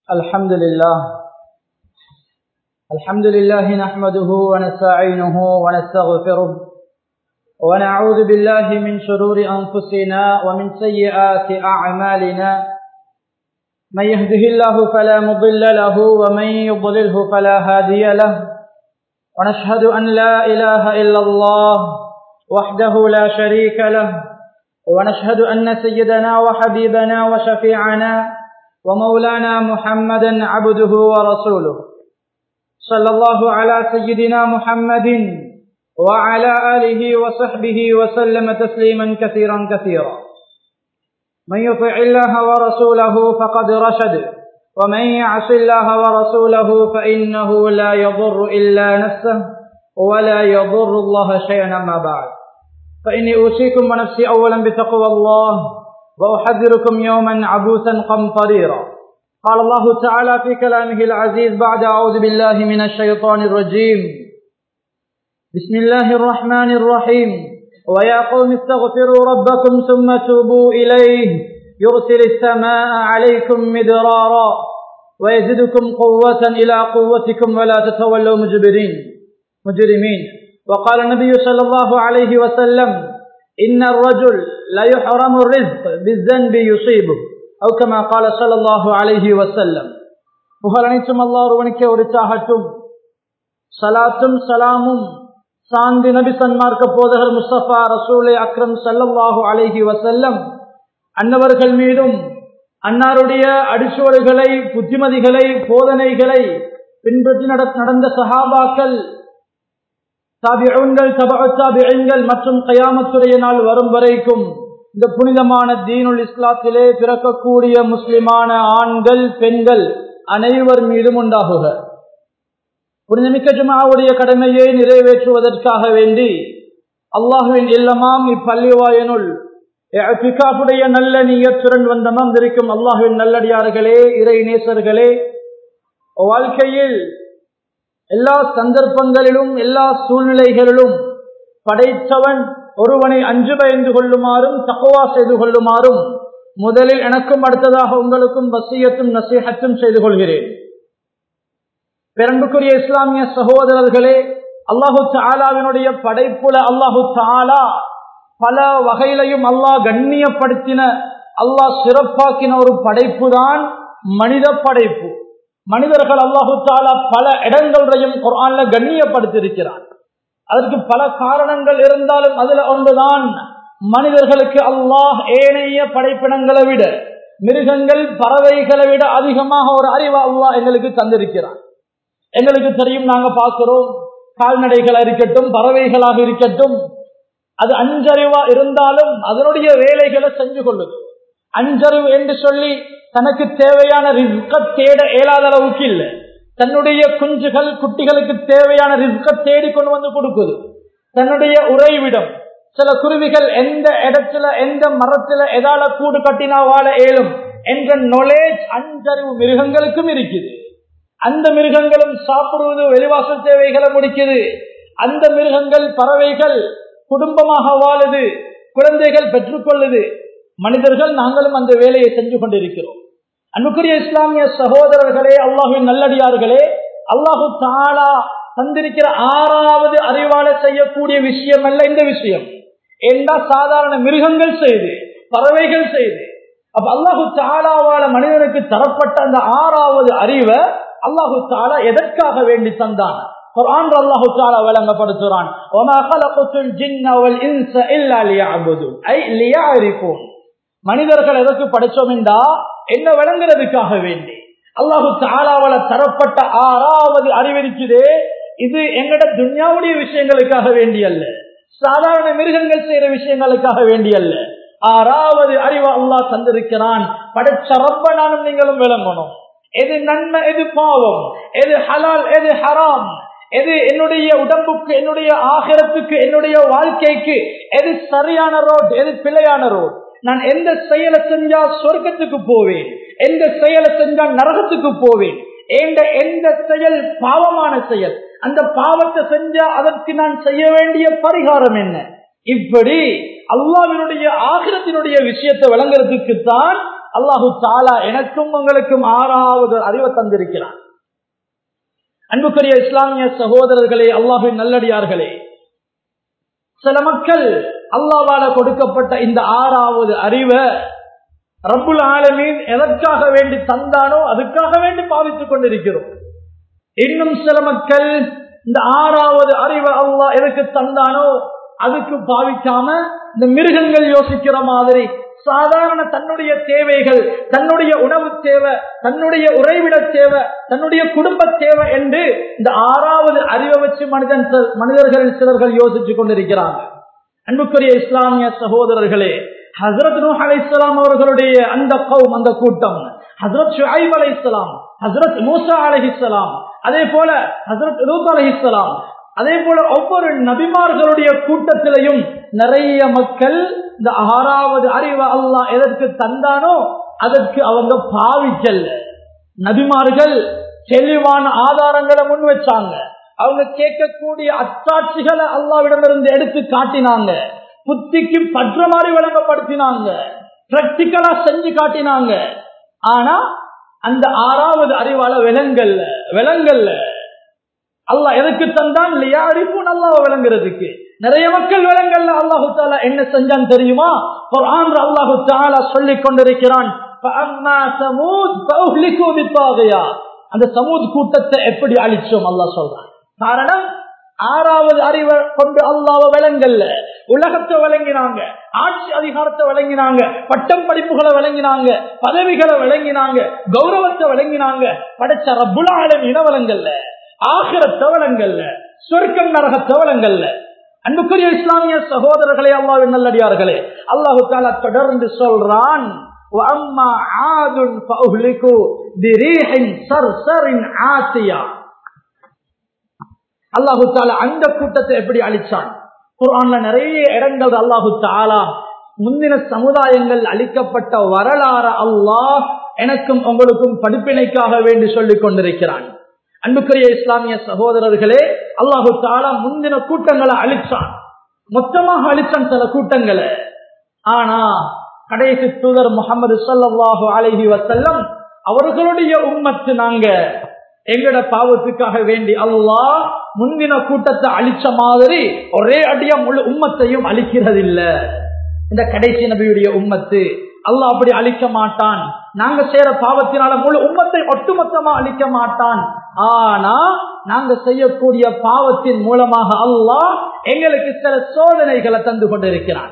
الحمد لله الحمد لله نحمده ونستعينه ونستغفره ونعوذ بالله من شرور أنفسنا ومن سيئات أعمالنا من يهده الله فلا مضل له ومن يضلله فلا هادي له ونشهد أن لا إله إلا الله وحده لا شريك له ونشهد أن سيدنا وحبيبنا وشفيعنا ومولانا محمدا عبده ورسوله صلى الله على سيدنا محمد وعلى آله وصحبه وسلم تسليما كثيرا كثيرا من يطع الله ورسوله فقد رشد ومن يعص الله ورسوله فإنه لا يضر إلا نفسه ولا يضر الله شيئا ما بعد فإني أوصيكم ونفسي أولا بتقوى الله وأحذركم يوما عبوسا قمطريرا قال الله تعالى في كلامه العزيز بعد أعوذ بالله من الشيطان الرجيم بسم الله الرحمن الرحيم ويا قوم استغفروا ربكم ثم توبوا إليه يرسل السماء عليكم مدرارا ويزدكم قوة إلى قوتكم ولا تتولوا مجبرين مجرمين وقال النبي صلى الله عليه وسلم إن الرجل لا يحرم الرزق بالذنب يصيبه أو كما قال صلى الله عليه وسلم புகழ் அனைத்தும் அல்லா ஒருவனுக்கே உரித்தாகட்டும் சலாத்தும் சலாமும் சாந்தி நபி சன்மார்க்க போதகர் முஸ்தபா ரசூலை அக்ரம் சல்லல்லாஹு அலைஹி வசல்லம் அன்னவர்கள் மீதும் அன்னாருடைய அடிச்சுவடுகளை புத்திமதிகளை போதனைகளை பின்பற்றி நடந்த சஹாபாக்கள் தாபிகள் தபாபிகள் மற்றும் கயாமத்துடைய நாள் வரும் வரைக்கும் இந்த புனிதமான தீனுல் இஸ்லாத்திலே பிறக்கக்கூடிய முஸ்லிமான ஆண்கள் பெண்கள் அனைவர் மீதும் உண்டாகுக புனிதமிக்க ஜுமாவுடைய கடமையை நிறைவேற்றுவதற்காக வேண்டி அல்லாஹுவின் இல்லமாம் இப்பள்ளிவாயனுள் பிகாப்புடைய நல்ல நீயத்துடன் வந்தமாம் இருக்கும் அல்லாஹுவின் நல்லடியார்களே இறை நேசர்களே வாழ்க்கையில் எல்லா சந்தர்ப்பங்களிலும் எல்லா சூழ்நிலைகளிலும் படைத்தவன் ஒருவனை அஞ்சு பயந்து கொள்ளுமாறும் தக்குவா செய்து கொள்ளுமாறும் முதலில் எனக்கும் அடுத்ததாக உங்களுக்கும் வசியத்தும் நசீகத்தும் செய்து கொள்கிறேன் பெரன்புக்குரிய இஸ்லாமிய சகோதரர்களே அல்லாஹு தாலாவினுடைய படைப்புல அல்லாஹு தாலா பல வகையிலையும் அல்லாஹ் கண்ணியப்படுத்தின அல்லாஹ் சிறப்பாக்கின ஒரு படைப்பு தான் மனித படைப்பு மனிதர்கள் அல்லாஹு தாலா பல இடங்களையும் குரான்ல கண்ணியப்படுத்தியிருக்கிறார் அதற்கு பல காரணங்கள் இருந்தாலும் அதுல ஒன்றுதான் மனிதர்களுக்கு அல்லாஹ் ஏனைய படைப்பினங்களை விட மிருகங்கள் பறவைகளை விட அதிகமாக ஒரு அறிவை அல்லாஹ் எங்களுக்கு தந்திருக்கிறார் எங்களுக்கு தெரியும் நாங்க பார்க்கிறோம் கால்நடைகளா இருக்கட்டும் பறவைகளாக இருக்கட்டும் அது அஞ்சறிவா இருந்தாலும் அதனுடைய வேலைகளை செஞ்சு கொள்ளுது அஞ்சறிவு என்று சொல்லி தனக்கு தேவையான ரிஸ்க தேட இயலாத அளவுக்கு இல்லை தன்னுடைய குஞ்சுகள் குட்டிகளுக்கு தேவையான ரிஸ்க தேடி கொண்டு வந்து கொடுக்குது தன்னுடைய உறைவிடம் சில குருவிகள் எந்த இடத்துல எந்த மரத்துல எதால கூடு கட்டினா வாழ ஏழும் என்ற நொலேஜ் அஞ்சறிவு மிருகங்களுக்கும் இருக்குது அந்த மிருகங்களும் சாப்பிடுவது வெளிவாசல் தேவைகளை முடிக்குது அந்த மிருகங்கள் பறவைகள் குடும்பமாக வாழுது குழந்தைகள் பெற்றுக்கொள்ளுது மனிதர்கள் நாங்களும் அந்த வேலையை செஞ்சு கொண்டிருக்கிறோம் அன்புக்குரிய இஸ்லாமிய சகோதரர்களே அல்லாஹின் நல்லடியார்களே அல்லாஹு தாலா தந்திருக்கிற ஆறாவது அறிவாள செய்யக்கூடிய விஷயம் அல்ல இந்த விஷயம் என்ன சாதாரண மிருகங்கள் செய்து பறவைகள் செய்து அப்ப அல்லாஹு தாலாவால மனிதனுக்கு தரப்பட்ட அந்த ஆறாவது அறிவை அல்லாஹு தாலா எதற்காக வேண்டி தந்தான் குர்ஆன் அல்லாஹு தஆலா வழங்கப்படுத்துறான் வமா خلقtul ஜின்ன வல் இன்ஸ இல்லா லியஅபுது ஐ லியஅரிஃபூன் மனிதர்கள் எதற்கு படைச்சோம் என்றா என்ன விளங்குறதுக்காக வேண்டி அல்லாஹு தாலாவால தரப்பட்ட ஆறாவது அறிவிருக்குதே இது எங்கட துன்யாவுடைய விஷயங்களுக்காக வேண்டி அல்ல சாதாரண மிருகங்கள் செய்யற விஷயங்களுக்காக வேண்டி அல்ல ஆறாவது அறிவு அல்லாஹ் தந்திருக்கிறான் படைச்ச ரப்ப நானும் நீங்களும் விளங்கணும் எது நன்மை எது பாவம் எது ஹலால் எது ஹராம் எது என்னுடைய உடம்புக்கு என்னுடைய ஆகிரத்துக்கு என்னுடைய வாழ்க்கைக்கு எது சரியான ரோட் எது பிழையான ரோட் நான் எந்த செயலை செஞ்சா சொர்க்கத்துக்கு போவேன் எந்த செயலை செஞ்சா நரகத்துக்கு போவேன் எந்த எந்த செயல் பாவமான செயல் அந்த பாவத்தை செஞ்சா அதற்கு நான் செய்ய வேண்டிய பரிகாரம் என்ன இப்படி அல்லாவினுடைய ஆகிரத்தினுடைய விஷயத்தை விளங்குறதுக்கு தான் அல்லாஹு தாலா எனக்கும் உங்களுக்கும் ஆறாவது அறிவை தந்திருக்கிறான் அன்புக்குரிய இஸ்லாமிய சகோதரர்களே அல்லாஹின் நல்லடியார்களே சில மக்கள் அல்லாவால கொடுக்கப்பட்ட இந்த ஆறாவது அறிவை ரப்புல் ஆலமீன் எதற்காக வேண்டி தந்தானோ அதுக்காக வேண்டி பாவித்துக் கொண்டிருக்கிறோம் இன்னும் சில மக்கள் இந்த ஆறாவது அறிவை அல்லாஹ் எதற்கு தந்தானோ அதுக்கு பாவிக்காம இந்த மிருகங்கள் யோசிக்கிற மாதிரி சாதாரண தன்னுடைய தேவைகள் தன்னுடைய உணவு தேவை தன்னுடைய உறைவிட தேவை தன்னுடைய குடும்ப தேவை என்று இந்த ஆறாவது அறிவை வச்சு மனிதன் மனிதர்கள் சிலர்கள் யோசித்துக் கொண்டிருக்கிறாங்க அன்புக்குரிய இஸ்லாமிய சகோதரர்களே ஹசரத் நூஹ் அலை இஸ்லாம் அவர்களுடைய அந்த கௌம் அந்த கூட்டம் ஹசரத் ஷுஐப் அலை இஸ்லாம் ஹசரத் மூசா அலஹிஸ்லாம் அதே போல ஹசரத் லூத் அலஹிஸ்லாம் அதே போல ஒவ்வொரு நபிமார்களுடைய கூட்டத்திலையும் நிறைய மக்கள் இந்த ஆறாவது அறிவை அல்லாஹ் எதற்கு தந்தானோ அதற்கு அவங்க பாவிக்கல் நபிமார்கள் தெளிவான ஆதாரங்களை முன் வச்சாங்க அவங்க கேட்கக்கூடிய அச்சாட்சிகளை அல்லாவிடமிருந்து எடுத்து காட்டினாங்க புத்திக்கு பற்ற மாதிரி விளங்கப்படுத்தினாங்க பிராக்டிக்கலா செஞ்சு காட்டினாங்க ஆனா அந்த ஆறாவது அறிவால விலங்கல்ல விலங்கல்ல அல்லாஹ் எதுக்கு தந்தான் இல்லையா அறிவும் அல்லாஹ் விளங்குறதுக்கு நிறைய மக்கள் விலங்கல்ல அல்லாஹு தாலா என்ன செஞ்சான் தெரியுமா ஒரு ஆண்டு அல்லாஹு தாலா சொல்லிக் கொண்டிருக்கிறான் அந்த சமூக கூட்டத்தை எப்படி அழிச்சோம் அல்லாஹ் சொல்றான் காரணம் ஆறாவது அறிவை கொண்டு அல்லாவ விளங்கல்ல உலகத்தை விளங்கினாங்க ஆட்சி அதிகாரத்தை விளங்கினாங்க பட்டம் படிப்புகளை விளங்கினாங்க பதவிகளை விளங்கினாங்க கௌரவத்தை விளங்கினாங்க படைச்ச ரப்புலாலம் இனவலங்கள்ல ஆகிரத்த வளங்கள்ல சொர்க்கம் நரகத்த வளங்கள்ல அன்புக்குரிய இஸ்லாமிய சகோதரர்களே அல்லாவின் நல்லடியார்களே அல்லாஹு தாலா தொடர்ந்து சொல்றான் وَأَمَّا عَادٌ فَأُهْلِكُوا بِرِيحٍ صَرْصَرٍ عَاتِيَةٍ அல்லாஹு தாலா அந்த கூட்டத்தை எப்படி அழிச்சான் குர்ஆன்ல நிறைய இடங்கள் அல்லாஹு தாலா முந்தின சமுதாயங்கள் அளிக்கப்பட்ட வரலாற அல்லாஹ் எனக்கும் உங்களுக்கும் படிப்பினைக்காக வேண்டி சொல்லிக் கொண்டிருக்கிறான் அன்புக்குரிய இஸ்லாமிய சகோதரர்களே அல்லாஹு தாலா முந்தின கூட்டங்களை அழிச்சான் மொத்தமாக அழிச்சான் சில கூட்டங்களை ஆனா கடைசி தூதர் முகமது சல்லாஹு அலஹி வசல்லம் அவர்களுடைய உம்மத்து நாங்க எங்கட பாவத்துக்காக வேண்டி அல்லாஹ் முந்தின கூட்டத்தை அழிச்ச மாதிரி ஒரே அடியா முழு உம்மத்தையும் அழிக்கிறது இல்ல இந்த கடைசி நபியுடைய உம்மத்து அல்லாஹ் அப்படி அழிக்க மாட்டான் நாங்க செய்யற பாவத்தினால முழு உம்மத்தை ஒட்டுமொத்தமா அழிக்க மாட்டான் ஆனா நாங்க செய்யக்கூடிய பாவத்தின் மூலமாக அல்லாஹ் எங்களுக்கு சில சோதனைகளை தந்து கொண்டிருக்கிறான்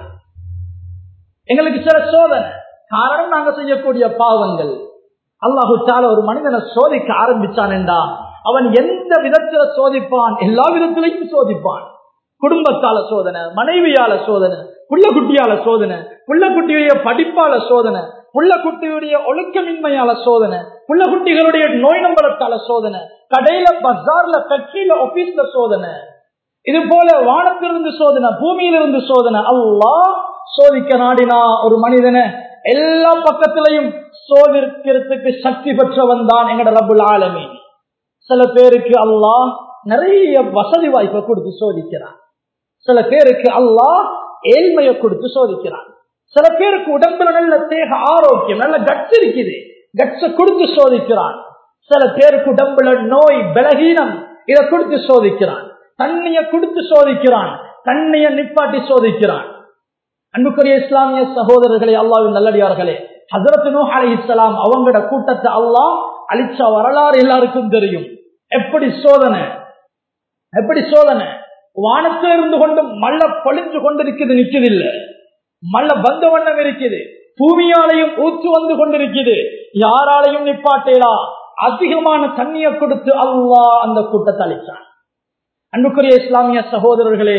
எங்களுக்கு சில சோதனை காரணம் நாங்க செய்யக்கூடிய பாவங்கள் அல்லாஹு தால ஒரு மனிதனை சோதிக்க ஆரம்பிச்சான் என்றா அவன் எந்த விதத்துல சோதிப்பான் எல்லா விதத்திலையும் சோதிப்பான் குடும்பத்தால சோதனை மனைவியால சோதனை புள்ளக்குட்டியால சோதனை புள்ளக்குட்டியுடைய படிப்பால சோதனை புள்ளக்குட்டியுடைய ஒழுக்கமின்மையால சோதனை புள்ளக்குட்டிகளுடைய நோய் நம்பரத்தால சோதனை கடையில பஜார்ல ஃபேக்டரியில ஆபீஸ்ல சோதனை இது போல வானத்திலிருந்து சோதனை பூமியிலிருந்து சோதனை அல்லாஹ் சோதிக்க நாடினா ஒரு மனிதனை எல்லா பக்கத்திலையும் சோதிக்கிறதுக்கு சக்தி பெற்றவன் தான் எங்கட ரபுல் ஆலமி சில பேருக்கு அல்லாஹ் நிறைய வசதி வாய்ப்பை கொடுத்து சோதிக்கிறான் சில பேருக்கு அல்லாஹ் ஏழ்மையை கொடுத்து சோதிக்கிறான் சில பேருக்கு உடம்புல நல்ல தேக ஆரோக்கியம் நல்ல கட்ஸ் இருக்குது கட்ஸ கொடுத்து சோதிக்கிறான் சில பேருக்கு உடம்புல நோய் பலகீனம் இதை கொடுத்து சோதிக்கிறான் தண்ணிய கொடுத்து சோதிக்கிறான் தண்ணிய நிப்பாட்டி சோதிக்கிறான் அன்புக்குரிய இஸ்லாமிய சகோதரர்களே அல்லாவின் நல்லடியார்களே ஹசரத் நூ அலி இஸ்லாம் அவங்களோட கூட்டத்தை அல்லாஹ் அழிச்ச வரலாறு எல்லாருக்கும் தெரியும் எப்படி சோதனை எப்படி சோதனை வானத்தில் இருந்து கொண்டு மல்ல பொழிஞ்சு கொண்டிருக்குது நிக்குது இல்ல மல்ல பந்த வண்ணம் இருக்குது பூமியாலையும் ஊற்று வந்து கொண்டிருக்குது யாராலையும் நிப்பாட்டேலா அதிகமான தண்ணியை கொடுத்து அல்லாஹ் அந்த கூட்டத்தை அழிச்சான் அன்புக்குரிய இஸ்லாமிய சகோதரர்களே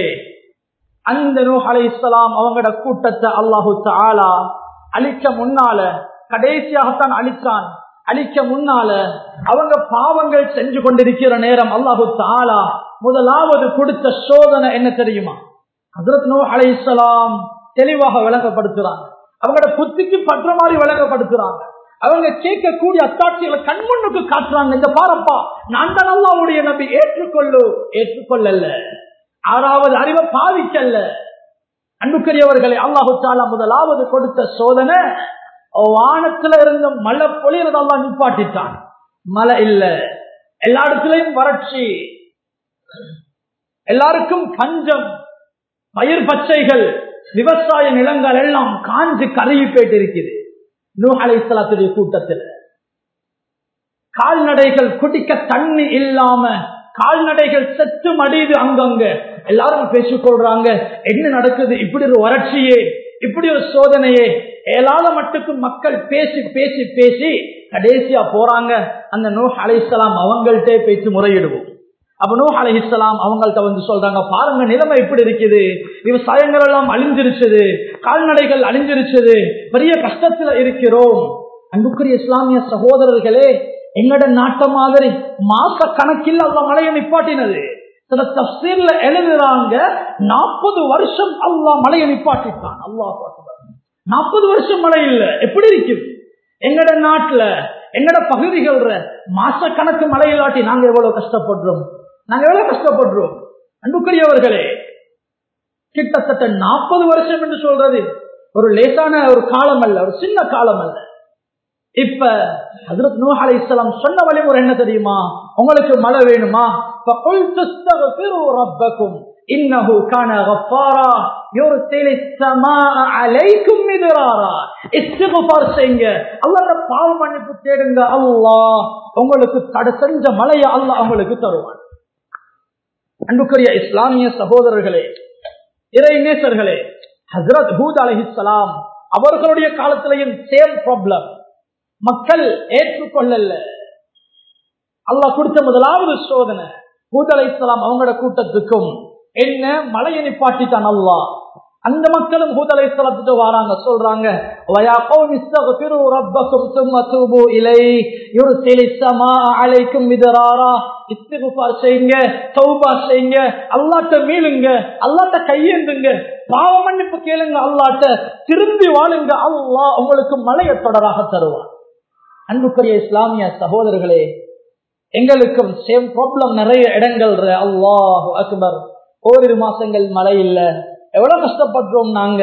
அந்த நூ அலை இஸ்லாம் அவங்களோட கூட்டத்தை அல்லாஹு தாலா அழிக்க முன்னால கடைசியாகத்தான் அழிச்சான் அழிக்க முன்னால அவங்க பாவங்கள் செஞ்சு கொண்டிருக்கிற நேரம் அல்லாஹு தாலா முதலாவது கொடுத்த சோதனை என்ன தெரியுமா ஹசரத் நூ அலை இஸ்லாம் தெளிவாக விளங்கப்படுத்துறாங்க அவங்களோட புத்திக்கு பற்ற மாதிரி விளங்கப்படுத்துறாங்க அவங்க கேட்கக்கூடிய அத்தாட்சிகளை கண்முன்னுக்கு காட்டுறாங்க இந்த பாரப்பா நான் தான் அல்லாவுடைய நபி ஏற்றுக்கொள்ளு ஏற்றுக்கொள்ளல ஆறாவது அறிவை பாவிக்கல்ல அன்புக்குரியவர்களை அல்லாஹு தாலா முதலாவது கொடுத்த சோதனை வானத்துல இருந்த மழை பொழியறதெல்லாம் நிப்பாட்டிட்டான் மழை இல்ல எல்லா இடத்துலயும் வறட்சி எல்லாருக்கும் பஞ்சம் பயிர் பச்சைகள் விவசாய நிலங்கள் எல்லாம் காஞ்சு கருகி போயிட்டு இருக்குது நூ அலைசலாத்துடைய கூட்டத்தில் கால்நடைகள் குடிக்க தண்ணி இல்லாம கால்நடைகள் செத்து மடியுது அங்கங்க எல்லாரும் பேசிக்கொள்றாங்க என்ன நடக்குது இப்படி ஒரு வறட்சியே இப்படி ஒரு சோதனையே ஏழாத மட்டுக்கு மக்கள் பேசி பேசி பேசி கடைசியா போறாங்க அந்த நூ அலைசலாம் அவங்கள்ட்டே பேசி முறையிடுவோம் அப்ப நூ அலைஹிஸ்லாம் அவங்கள்ட்ட வந்து சொல்றாங்க பாருங்க நிலைமை இப்படி இருக்குது விவசாயங்கள் எல்லாம் அழிஞ்சிருச்சது கால்நடைகள் அழிஞ்சிருச்சது பெரிய கஷ்டத்துல இருக்கிறோம் அன்புக்குரிய இஸ்லாமிய சகோதரர்களே எங்கட நாட்ட மாதிரி மாச கணக்கில் அல்ல மழையை நிப்பாட்டினது சில தப்சீர்ல எழுதுறாங்க நாற்பது வருஷம் அல்லா மழையை நிப்பாட்டிட்டான் அல்லா நாற்பது வருஷம் மழை இல்ல எப்படி இருக்கும் எங்கட நாட்டுல எங்கட பகுதிகள்ல மாச கணக்கு மழை இல்லாட்டி நாங்க எவ்வளவு கஷ்டப்படுறோம் நாங்க எவ்வளவு கஷ்டப்படுறோம் அன்புக்குரியவர்களே கிட்டத்தட்ட நாற்பது வருஷம் என்று சொல்றது ஒரு லேசான ஒரு காலம் அல்ல ஒரு சின்ன காலம் அல்ல இப்ப ஹசரத் நூ அலை இஸ்லாம் சொன்ன வழிமுறை என்ன தெரியுமா உங்களுக்கு மழை வேணுமா إنه كان غفارا يرسل السماء عليكم مدرارا استغفار செய்யுங்க அல்லாஹ்ட பாவ மன்னிப்பு தேடுங்க அல்லாஹ் உங்களுக்கு தடை செஞ்ச மழையை அல்லாஹ் உங்களுக்கு தருவான் அன்புக்குரிய இஸ்லாமிய சகோதரர்களே இறை நேசர்களே ஹசரத் ஹூத் அலஹிஸ்லாம் அவர்களுடைய காலத்திலையும் சேம் ப்ராப்ளம் மக்கள் ஏற்றுக்கொள்ளல அல்லாஹ் கொடுத்த முதலாவது சோதனை ஹூத் அலைஹிஸ்லாம் அவங்களோட கூட்டத்துக்கும் என்ன மலையை நிப்பாட்டிட்டான் அல்லா அந்த மக்களும் ஹூத் அலைஹிஸ்ஸலாத்துக்கு வராங்க சொல்றாங்க வயா கௌமி இஸ்தக்ஃபிரு ரப்பக்கும் சும்ம தூபு இலை யுர்சிலிஸ் ஸமாஅ அலைக்கும் மிதராரா இஸ்திக்ஃபார் செய்யுங்க தௌபா செய்யுங்க அல்லாஹ்ட்ட மீளுங்க அல்லாஹ்ட்ட கையேந்துங்க பாவ மன்னிப்பு கேளுங்க அல்லாஹ்ட்ட திரும்பி வாழுங்க அல்லாஹ் உங்களுக்கு மலையை தொடராக தருவான் அன்புக்குரிய இஸ்லாமிய சகோதரர்களே எங்களுக்கும் சேம் ப்ராப்ளம் நிறைய இடங்கள் அல்லாஹ் அக்பர் ஓரிரு மாசங்கள் மழை இல்ல எவ்வளவு கஷ்டப்படுறோம் நாங்க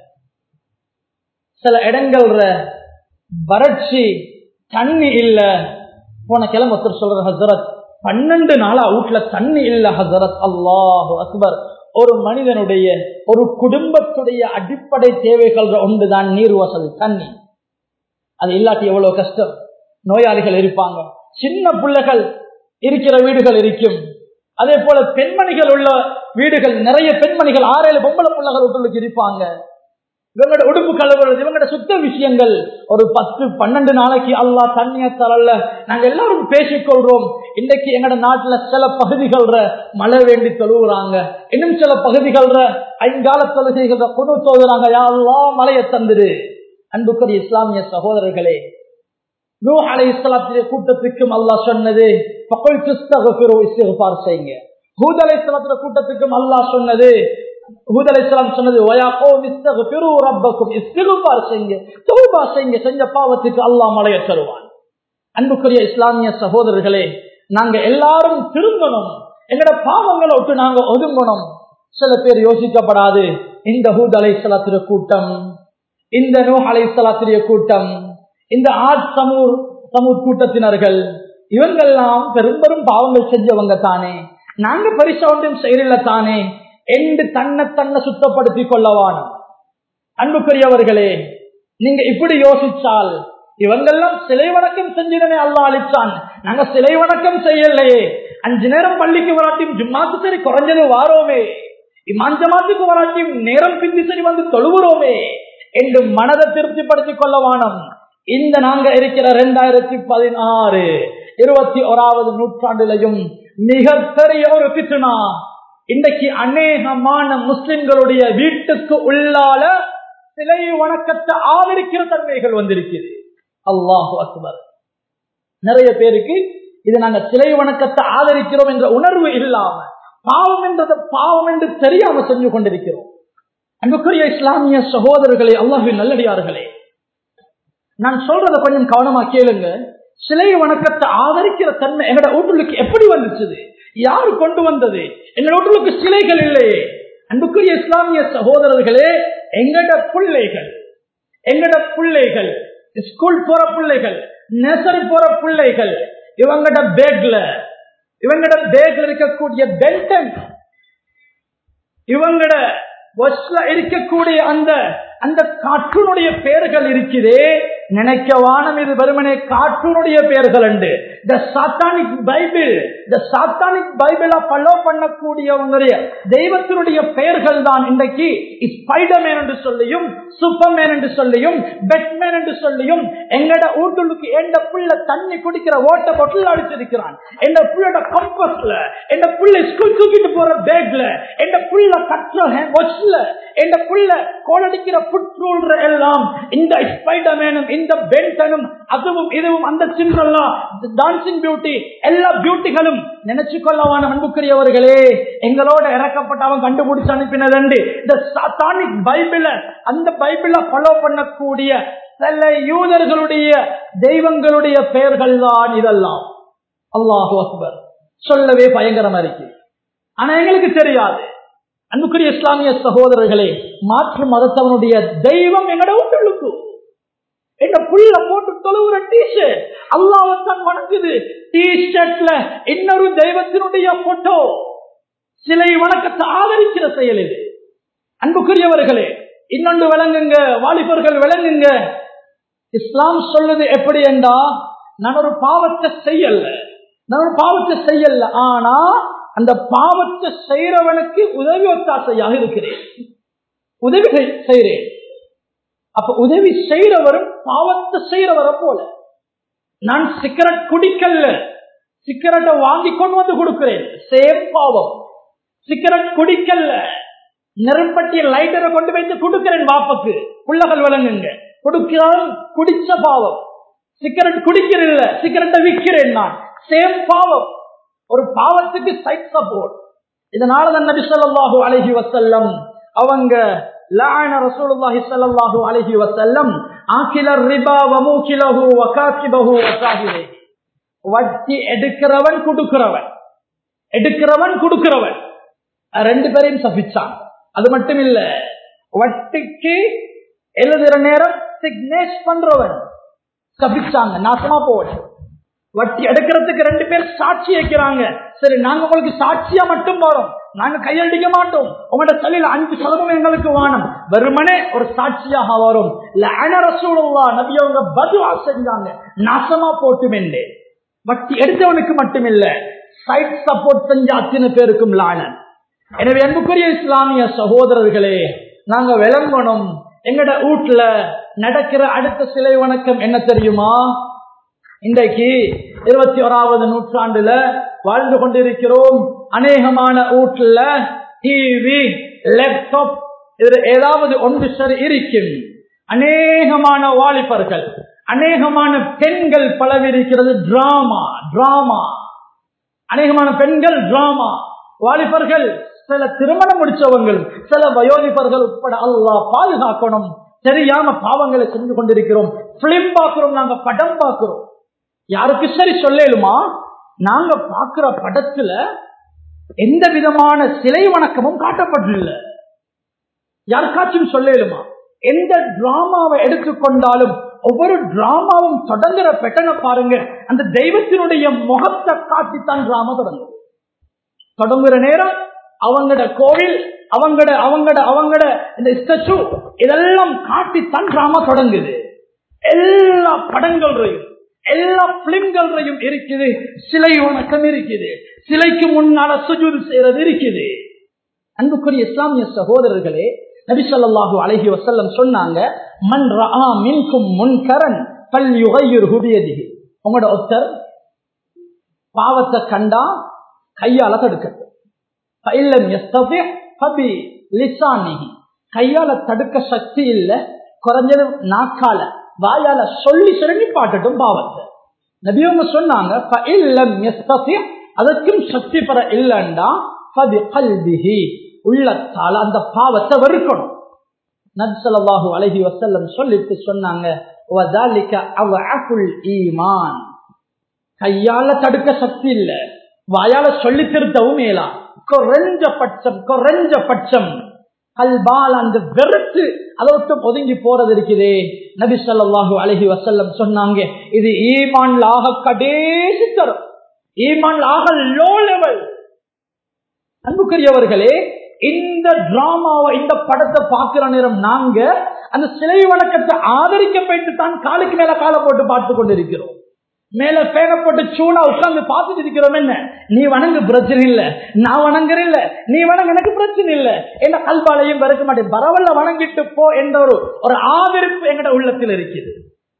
சில இடங்கள்ல வறட்சி தண்ணி இல்ல போன கிழமை ஒருத்தர் சொல்ற ஹசரத் பன்னெண்டு நாளா வீட்டுல தண்ணி இல்ல ஹசரத் அல்லாஹ் அக்பர் ஒரு மனிதனுடைய ஒரு குடும்பத்துடைய அடிப்படை தேவைகள் ஒன்றுதான் நீர் வசதி தண்ணி அது இல்லாட்டி எவ்வளவு கஷ்டம் நோயாளிகள் இருப்பாங்க சின்ன பிள்ளைகள் இருக்கிற வீடுகள் இருக்கும் அதே போல பெண்மணிகள் உள்ள வீடுகள் நிறைய பெண்மணிகள் ஆறேழு பொம்பளை பிள்ளைகள் வீட்டுக்கு இருப்பாங்க இவங்களோட உடுப்பு கலவுறது இவங்களோட சுத்த விஷயங்கள் ஒரு பத்து பன்னெண்டு நாளைக்கு அல்லா தண்ணிய தரல நாங்க எல்லாரும் பேசிக்கொள்றோம் இன்னைக்கு எங்கட நாட்டுல சில பகுதிகள்ற மழை வேண்டி தொழுவுறாங்க இன்னும் சில பகுதிகள்ற ஐங்கால தொழுகைகள் குணு தோதுறாங்க யாரெல்லாம் மழையை தந்துடு அன்புக்குரிய இஸ்லாமிய சகோதரர்களே நூ அலை இஸ்லாத்திய கூட்டத்துக்கும் அல்லாஹ் சொன்னது செய்யுங்க ஹூத் அலை இஸ்லாத்திய கூட்டத்துக்கும் அல்லாஹ் சொன்னது ஹூத் அலை இஸ்லாம் சொன்னது செய்யுங்க செஞ்ச பாவத்துக்கு அல்லாஹ் மலைய தருவான் அன்புக்குரிய இஸ்லாமிய சகோதரர்களே நாங்க எல்லாரும் திரும்பணும் எங்கட பாவங்களை விட்டு நாங்க ஒதுங்கணும் சில பேர் யோசிக்கப்படாது இந்த ஹூத் அலை இஸ்லாத்திர கூட்டம் இந்த நூ அலை இஸ்லாத்திரிய கூட்டம் இந்த ஆட் சமூர் சமூர் கூட்டத்தினர்கள் இவங்கெல்லாம் பெரும்பெரும் பாவங்கள் செஞ்சவங்க தானே நாங்க பரிசா ஒன்றும் செயலில்ல தானே என்று தன்னை தன்னை சுத்தப்படுத்திக் கொள்ளவான் அன்புக்குரியவர்களே நீங்க இப்படி யோசிச்சால் இவங்கெல்லாம் சிலை வணக்கம் செஞ்சிடனே அல்லா அழிச்சான் நாங்க சிலை வணக்கம் செய்யலையே அஞ்சு நேரம் பள்ளிக்கு வராட்டியும் ஜும்மாக்கு சரி குறைஞ்சது வாரோமே இமாஞ்சமாத்துக்கு வராட்டியும் நேரம் பிந்தி சரி வந்து தொழுகிறோமே என்று மனதை திருப்திப்படுத்திக் கொள்ளவானம் இந்த நாங்க இருக்கிற ரெண்டாயிரத்தி பதினாறு இருபத்தி ஓராவது நூற்றாண்டிலையும் மிகப்பெரிய ஒரு பித்துனா இன்றைக்கு அநேகமான முஸ்லிம்களுடைய வீட்டுக்கு உள்ளால சிலை வணக்கத்தை ஆதரிக்கிற தன்மைகள் வந்திருக்கிறது அல்லாஹு அக்பர் நிறைய பேருக்கு இது நாங்க சிலை வணக்கத்தை ஆதரிக்கிறோம் என்ற உணர்வு இல்லாம பாவம் என்றதை பாவம் என்று தெரியாம செஞ்சு கொண்டிருக்கிறோம் அன்புக்குரிய இஸ்லாமிய சகோதரர்களே அல்லாஹின் நல்லடியார்களே நான் சொல்றத கொஞ்சம் கவனமா கேளுங்க சிலை வணக்கத்தை ஆதரிக்கிற தன்மை எங்கட வீட்டுக்கு எப்படி வந்துச்சு யாரு கொண்டு வந்தது எங்க வீட்டுக்கு சிலைகள் இல்லையே அன்புக்குரிய இஸ்லாமிய சகோதரர்களே எங்கட பிள்ளைகள் எங்கட பிள்ளைகள் ஸ்கூல் போற பிள்ளைகள் நெசரி போற பிள்ளைகள் இவங்கட பேக்ல இவங்கட பேக்ல இருக்கக்கூடிய பென்டன் இவங்கட வஸ்ல இருக்கக்கூடிய அந்த அந்த காற்றுனுடைய பெயர்கள் இருக்குதே நினைக்க வானம் இது வெறுமனே காற்றுனுடைய பெயர்கள் உண்டு இந்த சாத்தானிக் பைபிள் இந்த சாத்தானிக் பைபிளா ஃபாலோ பண்ணக்கூடியவங்களுடைய தெய்வத்தினுடைய பெயர்கள் தான் இன்றைக்கு ஸ்பைடர்மேன் என்று சொல்லியும் சூப்பர்மேன் என்று சொல்லியும் பெட்மேன் என்று சொல்லியும் எங்கட ஊட்டுக்கு எந்த புள்ள தண்ணி குடிக்கிற ஓட்ட பொட்டில் அடிச்சிருக்கிறான் எந்த புள்ளோட கம்பஸ்ல எந்த புள்ள ஸ்கூல் தூக்கிட்டு போற பேக்ல எந்த புள்ள கற்ற வாட்ச்ல எந்த புள்ள கோலடிக்கிற புட்ரூல்ற எல்லாம் இந்த ஸ்பைடர்மேனும் இந்த பென்டனும் அதுவும் இதுவும் அந்த சின்றல்லா டான்சிங் பியூட்டி எல்லா பியூட்டிகளும் நினைச்சு கொள்ளவான அன்புக்குரியவர்களே எங்களோட இறக்கப்பட்ட அவன் கண்டுபிடிச்சு அனுப்பினது இந்த சாத்தானிக் பைபிள அந்த பைபிள ஃபாலோ பண்ணக்கூடிய சில யூதர்களுடைய தெய்வங்களுடைய பெயர்கள் தான் இதெல்லாம் அல்லாஹு அக்பர் சொல்லவே பயங்கரமா இருக்கு ஆனா எங்களுக்கு தெரியாது அன்புக்குரிய இஸ்லாமிய சகோதரர்களே மாற்று மதத்தவனுடைய தெய்வம் எங்கட வீட்டுக்கு எங்க புள்ள போட்டு தொழுவுற டிஷர்ட் அல்லாவத்தான் வணங்குது டிஷர்ட்ல இன்னொரு தெய்வத்தினுடைய போட்டோ சிலை வணக்கத்தை ஆதரிக்கிற செயல் இது அன்புக்குரியவர்களே இன்னொன்று விளங்குங்க வாலிபர்கள் விளங்குங்க இஸ்லாம் சொல்லுது எப்படி என்றா நான் ஒரு பாவத்தை செய்யல நான் ஒரு பாவத்தை செய்யல ஆனா அந்த பாவத்தை செய்யறவனுக்கு உதவி ஒத்தாசையாக இருக்கிறேன் உதவி செய்கிறேன் அப்ப உதவி செய்யறவரும் பாவத்தை செய்யறவரை போல நான் சிகரெட் குடிக்கல சிகரெட்டை வாங்கி கொண்டு வந்து கொடுக்கிறேன் சேம் பாவம் சிகரெட் குடிக்கல நெருப்பட்டிய லைட்டரை கொண்டு வைத்து கொடுக்கிறேன் வாப்புக்கு புள்ளகள் விளங்குங்க கொடுக்கிறான் குடிச்ச பாவம் சிகரெட் குடிக்கிறேன் சிகரெட்டை விற்கிறேன் நான் சேம் பாவம் ஒரு பாவத்துக்கு சைட் சப்போர்ட் இதனால தான் நபி சொல்லாஹு அலஹி வசல்லம் அவங்க லான ரசூலுல்லாஹி ஸல்லல்லாஹு அலைஹி வஸல்லம் ஆகில ரிபா வமூகிலஹு வகாசிபஹு வசாஹிரி வட்டி எடுக்கிறவன் கொடுக்கிறவன் எடுக்கிறவன் கொடுக்கிறவன் ரெண்டு பேரையும் சபிச்சான் அது மட்டும் இல்ல வட்டிக்கு எழுதுற நேரம் சிக்னேஸ் பண்றவன் சபிச்சாங்க நாசமா போவன் வட்டி எடுக்கிறதுக்கு ரெண்டு பேர் சாட்சி வைக்கிறாங்க சரி நாங்க உங்களுக்கு சாட்சியா மட்டும் வரோம் நாங்க கையடிக்க மாட்டோம் உங்களோட தலையில அஞ்சு சதவீதம் எங்களுக்கு வானம் வெறுமனே ஒரு சாட்சியாக வரும் ரசூலுல்லா நபி அவங்க பதுவா செஞ்சாங்க நாசமா போட்டுமெண்டு வட்டி எடுத்தவனுக்கு மட்டுமில்ல சைட் சப்போர்ட் செஞ்ச அத்தனை பேருக்கும் லானன் எனவே அன்புக்குரிய இஸ்லாமிய சகோதரர்களே நாங்க விளம்பணும் எங்கட வீட்டுல நடக்கிற அடுத்த சிலை வணக்கம் என்ன தெரியுமா இன்றைக்கு இருபத்தி ஓராவது நூற்றாண்டுல வாழ்ந்து கொண்டிருக்கிறோம் அநேகமான வீட்டுல டிவி லேப்டாப் இது ஏதாவது ஒன்று சரி இருக்கும் அநேகமான வாலிபர்கள் அநேகமான பெண்கள் பலவிருக்கிறது டிராமா டிராமா அநேகமான பெண்கள் டிராமா வாலிபர்கள் சில திருமணம் முடிச்சவங்கள் சில வயோதிபர்கள் உட்பட அல்லா பாதுகாக்கணும் தெரியாம பாவங்களை செஞ்சு கொண்டிருக்கிறோம் பிலிம் பார்க்கிறோம் நாங்க படம் பார்க்கிறோம் யாருக்கு சரி சொல்லலுமா நாங்க பார்க்கிற படத்துல எந்த விதமான சிலை வணக்கமும் காட்டப்படல யாருக்காச்சும் சொல்லலுமா எந்த டிராமாவை எடுத்துக்கொண்டாலும் ஒவ்வொரு டிராமாவும் தொடங்குற பெட்டனை பாருங்க அந்த தெய்வத்தினுடைய முகத்தை காட்டித்தான் டிராமா தொடங்கும் தொடங்குற நேரம் அவங்கட கோவில் அவங்கட அவங்கட அவங்கட இந்த ஸ்டச்சு இதெல்லாம் காட்டித்தான் டிராமா தொடங்குது எல்லா படங்களையும் எல்லா பிலிம்களையும் இருக்குது சிலை வணக்கம் இருக்குது சிலைக்கு முன்னால சுஜூது செய்யறது இருக்குது அன்புக்குரிய இஸ்லாமிய சகோதரர்களே நபிசல்லாஹு அழகி வசல்லம் சொன்னாங்க மண் ரா மின்கும் முன்கரன் பல் யுகையுர் ஹுபியதிகி உங்களோட ஒருத்தர் பாவத்தை கண்டா கையால தடுக்கட்டும் கையால தடுக்க சக்தி இல்ல குறைஞ்சது நாக்கால வாயால சொல்லி சிறங்கி பாட்டட்டும் பாவத்தை நபியவங்க சொன்னாங்க அதற்கும் சக்தி பெற இல்லைண்டா உள்ளத்தால் அந்த பாவத்தை வெறுக்கணும் நப்சல்லாஹு அலஹி வசல்லம் சொல்லிட்டு சொன்னாங்க ஈமான் கையால தடுக்க சக்தி இல்ல வாயால சொல்லி திருத்தவும் மேலாம் குறைஞ்ச பட்சம் குறைஞ்ச பட்சம் கல்பால் அந்த வெறுத்து அதை விட்டு ஒதுங்கி போறது இருக்குதே நபி ஸல்லல்லாஹு அலைஹி வஸல்லம் சொன்னாங்க இது ஈமான்ல ஆக கடைசி தரம் ஈமான்ல ஆக லோ லெவல் அன்புக்குரியவர்களே இந்த டிராமாவை இந்த படத்தை பார்க்கிற நேரம் நாங்க அந்த சிலை வழக்கத்தை ஆதரிக்க போயிட்டு தான் காலுக்கு மேல காலை போட்டு பார்த்து கொண்டிருக்கிறோம் மேல பேன போட்டு சூடா உட்கார்ந்து பார்த்துட்டு இருக்கிறோம் என்ன நீ வணங்கு பிரச்சனை இல்ல நான் வணங்குறேன் இல்ல நீ வணங்க எனக்கு பிரச்சனை இல்ல என்ன கல்பாலையும் பெருக்க மாட்டேன் பரவல்ல வணங்கிட்டு போ என்ற ஒரு ஒரு ஆதரிப்பு எங்கட உள்ளத்தில் இருக்குது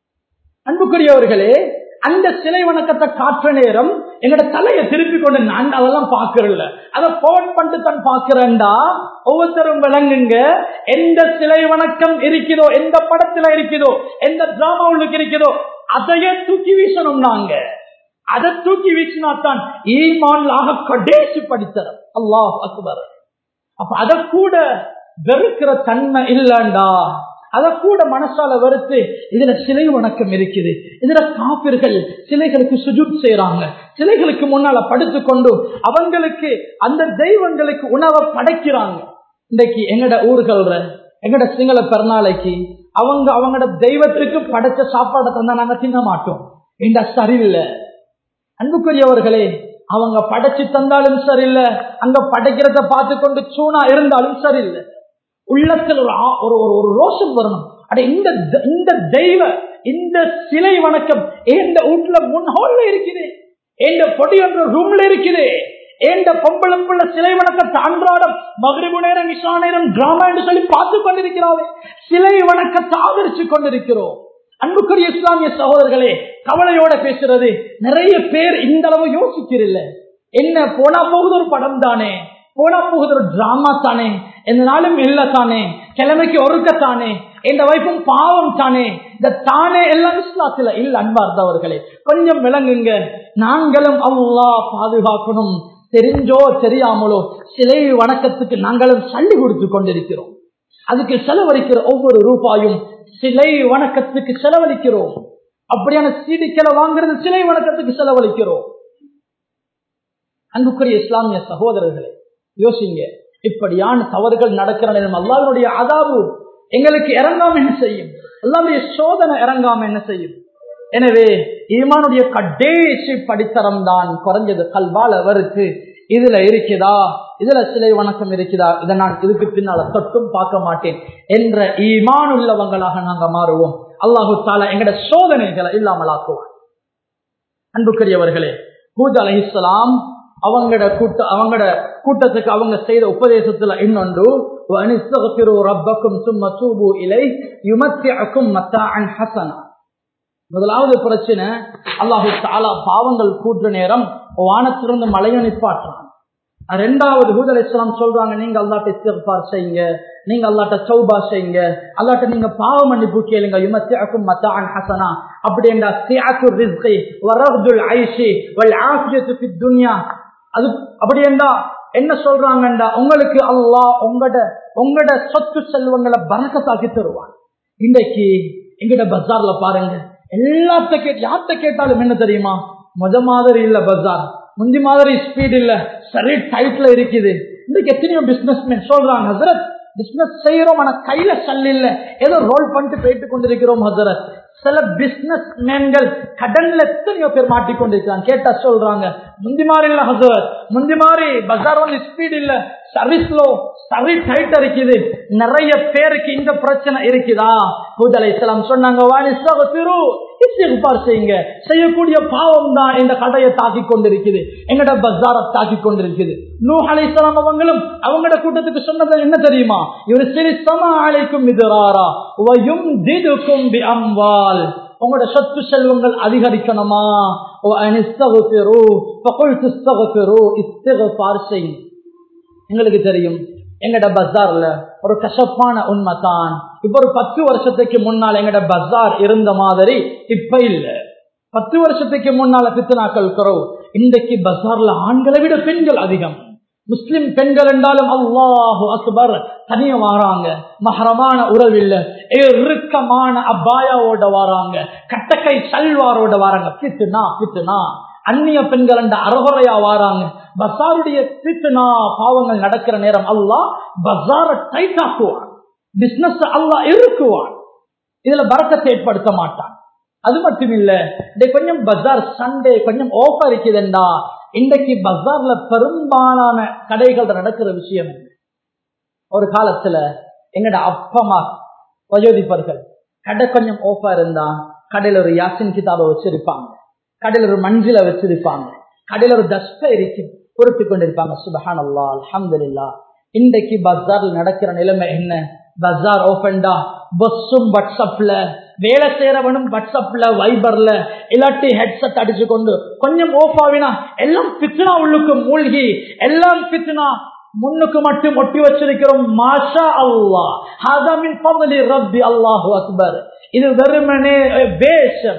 அன்புக்குரியவர்களே அந்த சிலை வணக்கத்தை காற்ற நேரம் எங்கட தலையை திருப்பி கொண்டு நான் அதெல்லாம் பாக்குறல அதை போன் பண்ணிட்டு தான் பாக்குறேன்டா ஒவ்வொருத்தரும் விளங்குங்க எந்த சிலை வணக்கம் இருக்குதோ எந்த படத்துல இருக்குதோ எந்த டிராமா உள்ளுக்கு இருக்குதோ அதையே தூக்கி வீசணும் நாங்க அதை தூக்கி வீசினா தான் ஈமான்லாக கடைசி படித்தரம் அல்லாஹ் அக்பர் அப்ப அதை கூட வெறுக்கிற தன்மை இல்லண்டா அதை கூட மனசால வெறுத்து இதுல சிலை வணக்கம் இருக்குது இதுல காப்பிர்கள் சிலைகளுக்கு சுஜூட் செய்யறாங்க சிலைகளுக்கு முன்னால படுத்துக்கொண்டு அவங்களுக்கு அந்த தெய்வங்களுக்கு உணவை படைக்கிறாங்க இன்னைக்கு எங்கட ஊர்கள்ல எங்கட சிங்கள பெருநாளைக்கு அவங்க அவங்களோட தெய்வத்துக்கு படைச்ச சாப்பாடை தந்தா நாங்க தின்ன மாட்டோம் இந்த சரியில்லை அன்புக்குரியவர்களே அவங்க படைச்சு தந்தாலும் சரியில்லை அங்க படைக்கிறத பார்த்து கொண்டு சூனா இருந்தாலும் சரியில்லை உள்ளத்தில் ஒரு ஆ- ஒரு ஒரு ஒரு ரோஷம் வரணும் அட இந்த த- இந்த தெய்வ இந்த சிலை வணக்கம் இந்த வீட்டுல முன் ஹால்ல இருக்குது இந்த பொடி என்ற ரூம்ல இருக்குது ஏண்ட பொம்பளை புள்ள சிலை வணக்கத்தை அன்றாடம் மகிழ்வு நேரம் இஷா நேரம் டிராமா என்று சொல்லி பார்த்து கொண்டிருக்கிறாவே சிலை வணக்கத்தை ஆதரிச்சு கொண்டிருக்கிறோம் அன்புக்குரிய இஸ்லாமிய சகோதரர்களே கவலையோட பேசுறது நிறைய பேர் இந்த அளவு யோசிக்கிறதில்ல என்ன போனா போகுது ஒரு படம் தானே போனா போகுது ஒரு டிராமா தானே எந்த நாளும் இல்ல தானே கிழமைக்கு ஒருக்கத்தானே இந்த வைப்பும் பாவம் தானே இந்த தானே எல்லாம் இஸ்லாத்துல இல்ல அன்பார்ந்தவர்களே கொஞ்சம் விளங்குங்க நாங்களும் அல்லாஹ் பாதுகாக்கணும் தெரிஞ்சோ தெரியாமலோ சிலை வணக்கத்துக்கு நாங்களும் சல்லி கொடுத்து கொண்டிருக்கிறோம் அதுக்கு செலவழிக்கிற ஒவ்வொரு ரூபாயும் சிலை வணக்கத்துக்கு செலவழிக்கிறோம் அப்படியான சீடிக்களை வாங்குறது சிலை வணக்கத்துக்கு செலவழிக்கிறோம் அன்புக்குரிய இஸ்லாமிய சகோதரர்களே யோசிங்க இப்படியான தவறுகள் நடக்கிற நேரம் அல்லாஹ்வுடைய அதாவு எங்களுக்கு இறங்காம என்ன செய்யும் அல்லாவுடைய சோதனை இறங்காம என்ன செய்யும் எனவே ஈமானுடைய கடைசி படித்தரம் தான் குறைஞ்சது கல்வால வருக்கு இதுல இருக்குதா இதுல சிலை வணக்கம் இருக்குதா இதை நான் இதுக்கு பின்னால தொட்டும் பார்க்க மாட்டேன் என்ற ஈமான் உள்ளவங்களாக நாங்க மாறுவோம் அல்லாஹு தாலா எங்கட சோதனைகளை இல்லாமலாக்குவான் அன்புக்குரியவர்களே ஹூத் அலைஹிஸ்ஸலாம் அவங்களோட கூட்ட அவங்களோட கூட்டத்துக்கு அவங்க செய்த உபதேசத்துல இன்னொன்று وَأَنِسْتَغْفِرُوا رَبَّكُمْ ثُمَّ تُوبُوا إِلَيْهِ يُمَتِّعْكُمْ مَتَاعًا حَسَنًا முதலாவது பிரச்சனை அல்லாஹு தாலா பாவங்கள் கூற்ற நேரம் வானத்திலிருந்து மழையை நிப்பாட்டுறான் ரெண்டாவது ஹூத் அலைஹிஸ்ஸலாம் சொல்றாங்க நீங்க அல்லாட்ட இஸ்திக்பார் செய்யுங்க நீங்க அல்லாட்ட சௌபா செய்யுங்க அல்லாட்ட நீங்க பாவ மன்னிப்பு கேளுங்க யுமத்திஅக்கும் மத்தான் ஹசனா அப்படி என்றா சியாத்து ரிஸ்கி வரஹ்துல் ஐஷி வல் ஆஃபியத்து ஃபித் துன்யா அது அப்படி என்றா என்ன சொல்றாங்கண்டா உங்களுக்கு அல்லாஹ் உங்களோட உங்களோட சொத்து செல்வங்களை பறக்கத்தாக்கி தருவான் இன்றைக்கு எங்கிட்ட பஜார்ல பாருங்க எல்லாத்த கேட்டு யார்த்த கேட்டாலும் என்ன தெரியுமா முத மாதிரி இல்ல பஜார் முந்தி மாதிரி ஸ்பீட் இல்ல சரி டைட்ல இருக்குது இன்னைக்கு எத்தனையோ பிசினஸ் சொல்றாங்க ஹசரத் பிசினஸ் செய்யறோம் ஆனா கையில சல் இல்ல ஏதோ ரோல் பண்ணிட்டு போயிட்டு கொண்டிருக்கிறோம் ஹசரத் சில பிசினஸ் மேன்கள் கடன்ல எத்தனையோ பேர் மாட்டிக்கொண்டிருக்கிறாங்க கேட்டா சொல்றாங்க முந்தி மாதிரி இல்ல ஹசரத் முந்தி மாதிரி பஜார் வந்து ஸ்பீட் இல்ல சர்வீஸ் லோ சரி டைட் இருக்குது நிறைய பேருக்கு இந்த பிரச்சனை இருக்குதா பூஜலை இஸ்லாம் சொன்னாங்க வாணிஸ்தகத்திரு இஸ்திக்பார் செய்யுங்க செய்யக்கூடிய பாவம் தான் இந்த கடையை தாக்கி கொண்டிருக்குது எங்கட பஜார தாக்கி கொண்டிருக்குது நூ அலை இஸ்லாம் அவங்களும் அவங்களோட கூட்டத்துக்கு சொன்னது என்ன தெரியுமா இவர் சரி சம அழைக்கும் இதுராரா வயும் திதுக்கும் பி அம்வால் உங்களோட சொத்து செல்வங்கள் அதிகரிக்கணுமா ஓ அனிஸ்தகுபிரு பகுல் துஸ்தகுபிரு இஸ்திக்பார் செய்யும் எங்களுக்கு தெரியும் எங்கட பஜார்ல ஒரு கசப்பான உண்மை தான் இப்ப ஒரு பத்து வருஷத்துக்கு முன்னால் எங்கட பஜார் இருந்த மாதிரி இப்ப இல்ல பத்து வருஷத்துக்கு முன்னால பித்தனாக்கள் குறவு இன்றைக்கு பஜார்ல ஆண்களை விட பெண்கள் அதிகம் முஸ்லிம் பெண்கள் என்றாலும் அல்லாஹு அக்பர் தனிய வாராங்க மகரமான உறவில்ல இறுக்கமான அப்பாயாவோட வாராங்க கட்டக்கை சல்வாரோட வாராங்க பித்துனா பித்துனா அந்நிய பெண்கள் என்ற அறகுறையா வாராங்க பசாருடைய பித்னா பாவங்கள் நடக்கிற நேரம் அல்லாஹ் பசார டைட் ஆக்குவான் பிசினஸ் அல்லாஹ் இருக்குவான் இதுல பறக்கத்தை ஏற்படுத்த மாட்டான் அது மட்டும் இல்ல இந்த கொஞ்சம் பஜார் சண்டே கொஞ்சம் ஓஃபர் இருக்குதுண்டா இன்றைக்கு பஜார்ல பெரும்பாலான கடைகள் நடக்கிற விஷயம் என்ன ஒரு காலத்துல எங்கட அப்பமா வயோதிப்பர்கள் கடை கொஞ்சம் ஓஃபர் இருந்தா கடையில ஒரு யாசின் கிதாபை வச்சிருப்பாங்க கடையில ஒரு மஞ்சில வச்சிருப்பாங்க கடையில ஒரு தஸ்பை இருக்கு பொறுத்து கொண்டிருப்பாங்க சுபஹான் அல்லா அலமதுல்லா இன்றைக்கு பஜார்ல நடக்கிற நிலைமை என்ன பஜார் ஓபன்டா பஸ்ஸும் வாட்ஸ்அப்ல வேலை செய்யறவனும் வாட்ஸ்அப்ல வைபர்ல இல்லாட்டி ஹெட்செட் அடிச்சு கொண்டு கொஞ்சம் ஓஃப் ஆவினா எல்லாம் பித்னா உள்ளுக்கு மூழ்கி எல்லாம் பித்னா முன்னுக்கு மட்டும் ஒட்டி வச்சிருக்கிறோம் மாஷா அல்லா ஹாதமின் பதலி ரப்பி அல்லாஹு அக்பர் இது வெறுமனே வேஷம்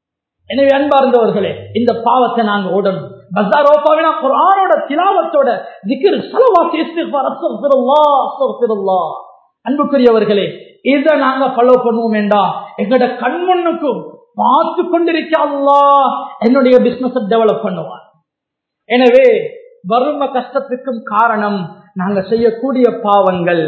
எனவே அன்பார்ந்தவர்களே இந்த பாவத்தை நாங்க ஓடணும் பஜார் ஓப்பாவினா குரானோட திலாவத்தோட திக்கிர் சலவாசி இஸ்திஃபார் அஸ்தக்ஃபிருல்லாஹ் அஸ்தக்ஃபிருல்லாஹ் அன்புக்குரியவர்களே இதை நாங்க ஃபாலோ பண்ணுவோம் வேண்டா எங்கட கண்முன்னுக்கும் பார்த்து கொண்டிருக்க அல்லா என்னுடைய பிசினஸ் டெவலப் பண்ணுவான் எனவே வறும கஷ்டத்துக்கும் காரணம் நாங்க செய்யக்கூடிய பாவங்கள்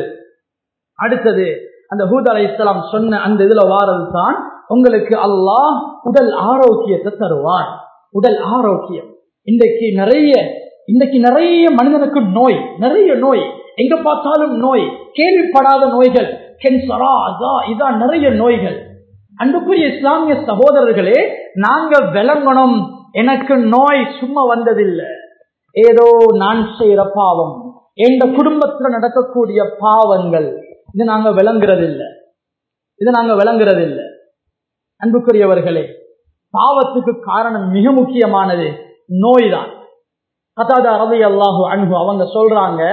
அடுத்தது அந்த ஹூத் அலை இஸ்லாம் சொன்ன அந்த இதுல வாரது தான் உங்களுக்கு அல்லாஹ் உடல் ஆரோக்கியத்தை தருவான் உடல் ஆரோக்கியம் இன்றைக்கு நிறைய இன்றைக்கு நிறைய மனிதனுக்கு நோய் நிறைய நோய் எங்க பார்த்தாலும் நோய் கேள்விப்படாத நோய்கள் கேன்சரா அதா இதான் நிறைய நோய்கள் அன்புக்குரிய இஸ்லாமிய சகோதரர்களே நாங்க விளங்கணும் எனக்கு நோய் சும்மா வந்ததில்லை ஏதோ நான் செய்யற பாவம் எங்க குடும்பத்துல நடக்கக்கூடிய பாவங்கள் இது நாங்க விளங்குறதில்லை இது நாங்க விளங்குறதில்லை அன்புக்குரியவர்களே பாவத்துக்கு காரணம் மிக முக்கியமானது நோய் தான் கதாதா ரவி அல்லாஹு அன்பு அவங்க சொல்றாங்க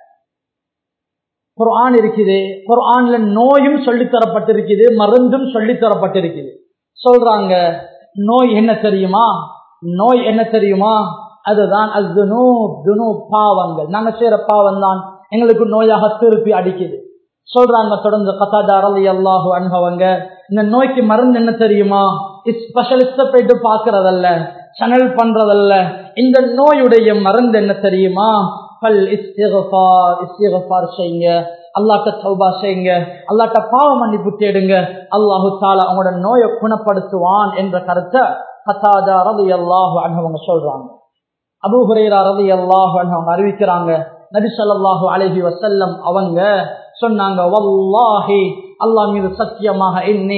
குர்ஆன் இருக்குது குர்ஆன்ல நோயும் சொல்லி தரப்பட்டிருக்குது மருந்தும் சொல்லி தரப்பட்டிருக்குது சொல்றாங்க நோய் என்ன தெரியுமா நோய் என்ன தெரியுமா அதுதான் அஸ்துனூ துனு பாவங்கள் நாங்க செய்யற பாவம் தான் எங்களுக்கு நோயாக திருப்பி அடிக்குது சொல்றாங்க தொடர்ந்து கத்தாதா ரவி அல்லாஹு அன்பவங்க இந்த நோய்க்கு மருந்து என்ன தெரியுமா ஸ்பெஷலிஸ்ட போயிட்டு பாக்குறதல்ல சனல் பண்றதல்ல இந்த நோயுடைய மருந்து என்ன தெரியுமா பல் இஸ்திகபார் இஸ்திகபார் செய்யுங்க அல்லாட்ட சௌபா செய்யுங்க அல்லாட்ட பாவ மன்னிப்பு தேடுங்க அல்லாஹு தாலா அவங்களோட நோயை குணப்படுத்துவான் என்ற கருத்தை கத்தாதா ரவி அல்லாஹு அவங்க சொல்றாங்க அபு ஹுரேரா ரவி அல்லாஹு அவங்க அறிவிக்கிறாங்க நபி சொல்லாஹு அலஹி வசல்லம் அவங்க சொன்னாங்க வல்லாஹி அல்லாஹ் மீது சத்தியமாக எண்ணி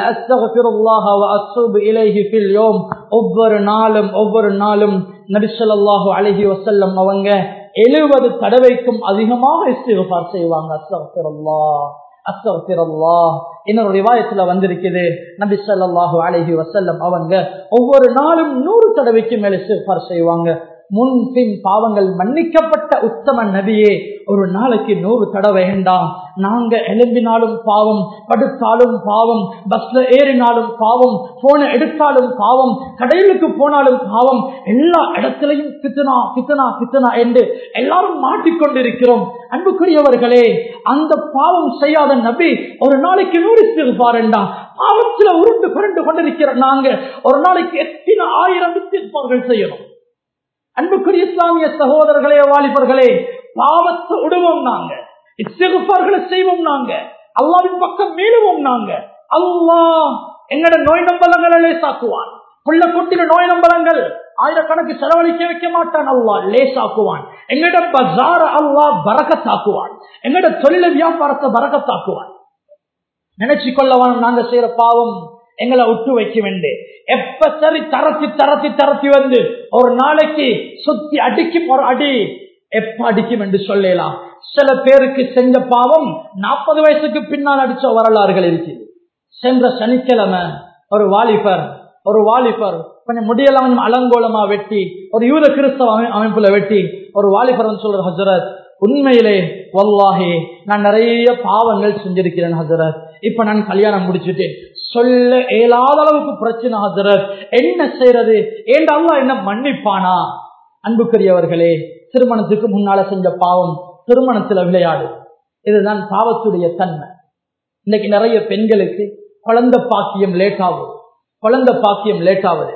ஒவ்வொரு நாளும் ஒவ்வொரு நாளும் நபிசல்லாஹு அலஹி வசல்லம் அவங்க எழுபது தடவைக்கும் அதிகமாக இஸ்திகார் செய்வாங்க அஸ்தகத்திரல்லா அஸ்தகத்திரல்லா இன்னொரு ரிவாயத்துல வந்திருக்குது நபி சொல்லாஹு அலஹி வசல்லம் அவங்க ஒவ்வொரு நாளும் நூறு தடவைக்கு மேல இஸ்திகார் செய்வாங்க முன் பின் பாவங்கள் மன்னிக்கப்பட்ட உத்தம நபியே ஒரு நாளைக்கு நூறு தடவை வேண்டாம் நாங்க எழும்பினாலும் பாவம் படுத்தாலும் பாவம் பஸ்ல ஏறினாலும் பாவம் போன எடுத்தாலும் பாவம் கடைகளுக்கு போனாலும் பாவம் எல்லா இடத்திலையும் பித்தனா பித்தனா பித்தனா என்று எல்லாரும் மாட்டிக்கொண்டிருக்கிறோம் அன்புக்குரியவர்களே அந்த பாவம் செய்யாத நபி ஒரு நாளைக்கு நூறு சிறுபாருண்டா பாவத்துல உருண்டு புரண்டு கொண்டிருக்கிற நாங்க ஒரு நாளைக்கு எத்தனை ஆயிரம் வித்திருப்பார்கள் செய்யணும் அன்புக்குரிய இஸ்லாமிய சகோதரர்களே வாலிபர்களே பாவத்தை விடுவோம் நாங்க இஸ்திகுபார்களை செய்வோம் நாங்க அல்லாவின் பக்கம் மீளுவோம் நாங்க அல்லாஹ் எங்கட நோய் நம்பலங்களை லேசாக்குவான் புள்ள குட்டின நோய் நம்பலங்கள் ஆயிரக்கணக்கு செலவழிக்க வைக்க மாட்டான் அல்லா லேசாக்குவான் எங்கட பஜார அல்லா பறக்கத்தாக்குவான் எங்கட தொழில வியாபாரத்தை பறக்கத்தாக்குவான் நினைச்சு கொள்ளவான் நாங்க செய்யற பாவம் எங்களை விட்டு வைக்க வேண்டே எப்ப சரி தரத்தி தரத்தி தரத்தி வந்து ஒரு நாளைக்கு சுத்தி அடிக்கும் ஒரு அடி எப்ப அடிக்கும் என்று சொல்லலாம் சில பேருக்கு செஞ்ச பாவம் நாற்பது வயசுக்கு பின்னால் அடிச்ச வரலாறுகள் இருக்கு சென்ற சனிக்கிழமை ஒரு வாலிபர் ஒரு வாலிபர் கொஞ்சம் முடியெல்லாம் கொஞ்சம் அலங்கோலமா வெட்டி ஒரு யூத கிறிஸ்தவ அமைப்புல வெட்டி ஒரு வாலிபர் சொல்ற ஹசரத் உண்மையிலே வல்லாஹே நான் நிறைய பாவங்கள் செஞ்சிருக்கிறேன் ஹசரத் இப்ப நான் கல்யாணம் முடிச்சுட்டேன் சொல்ல இயலாத அளவுக்கு பிரச்சனை ஹசரத் என்ன செய்யறது ஏண்டா அல்லா என்ன மன்னிப்பானா அன்புக்குரியவர்களே திருமணத்துக்கு முன்னால செஞ்ச பாவம் திருமணத்துல விளையாடு இதுதான் பாவத்துடைய தன்மை இன்னைக்கு நிறைய பெண்களுக்கு குழந்தை பாக்கியம் லேட் ஆகுது குழந்தை பாக்கியம் லேட் ஆகுது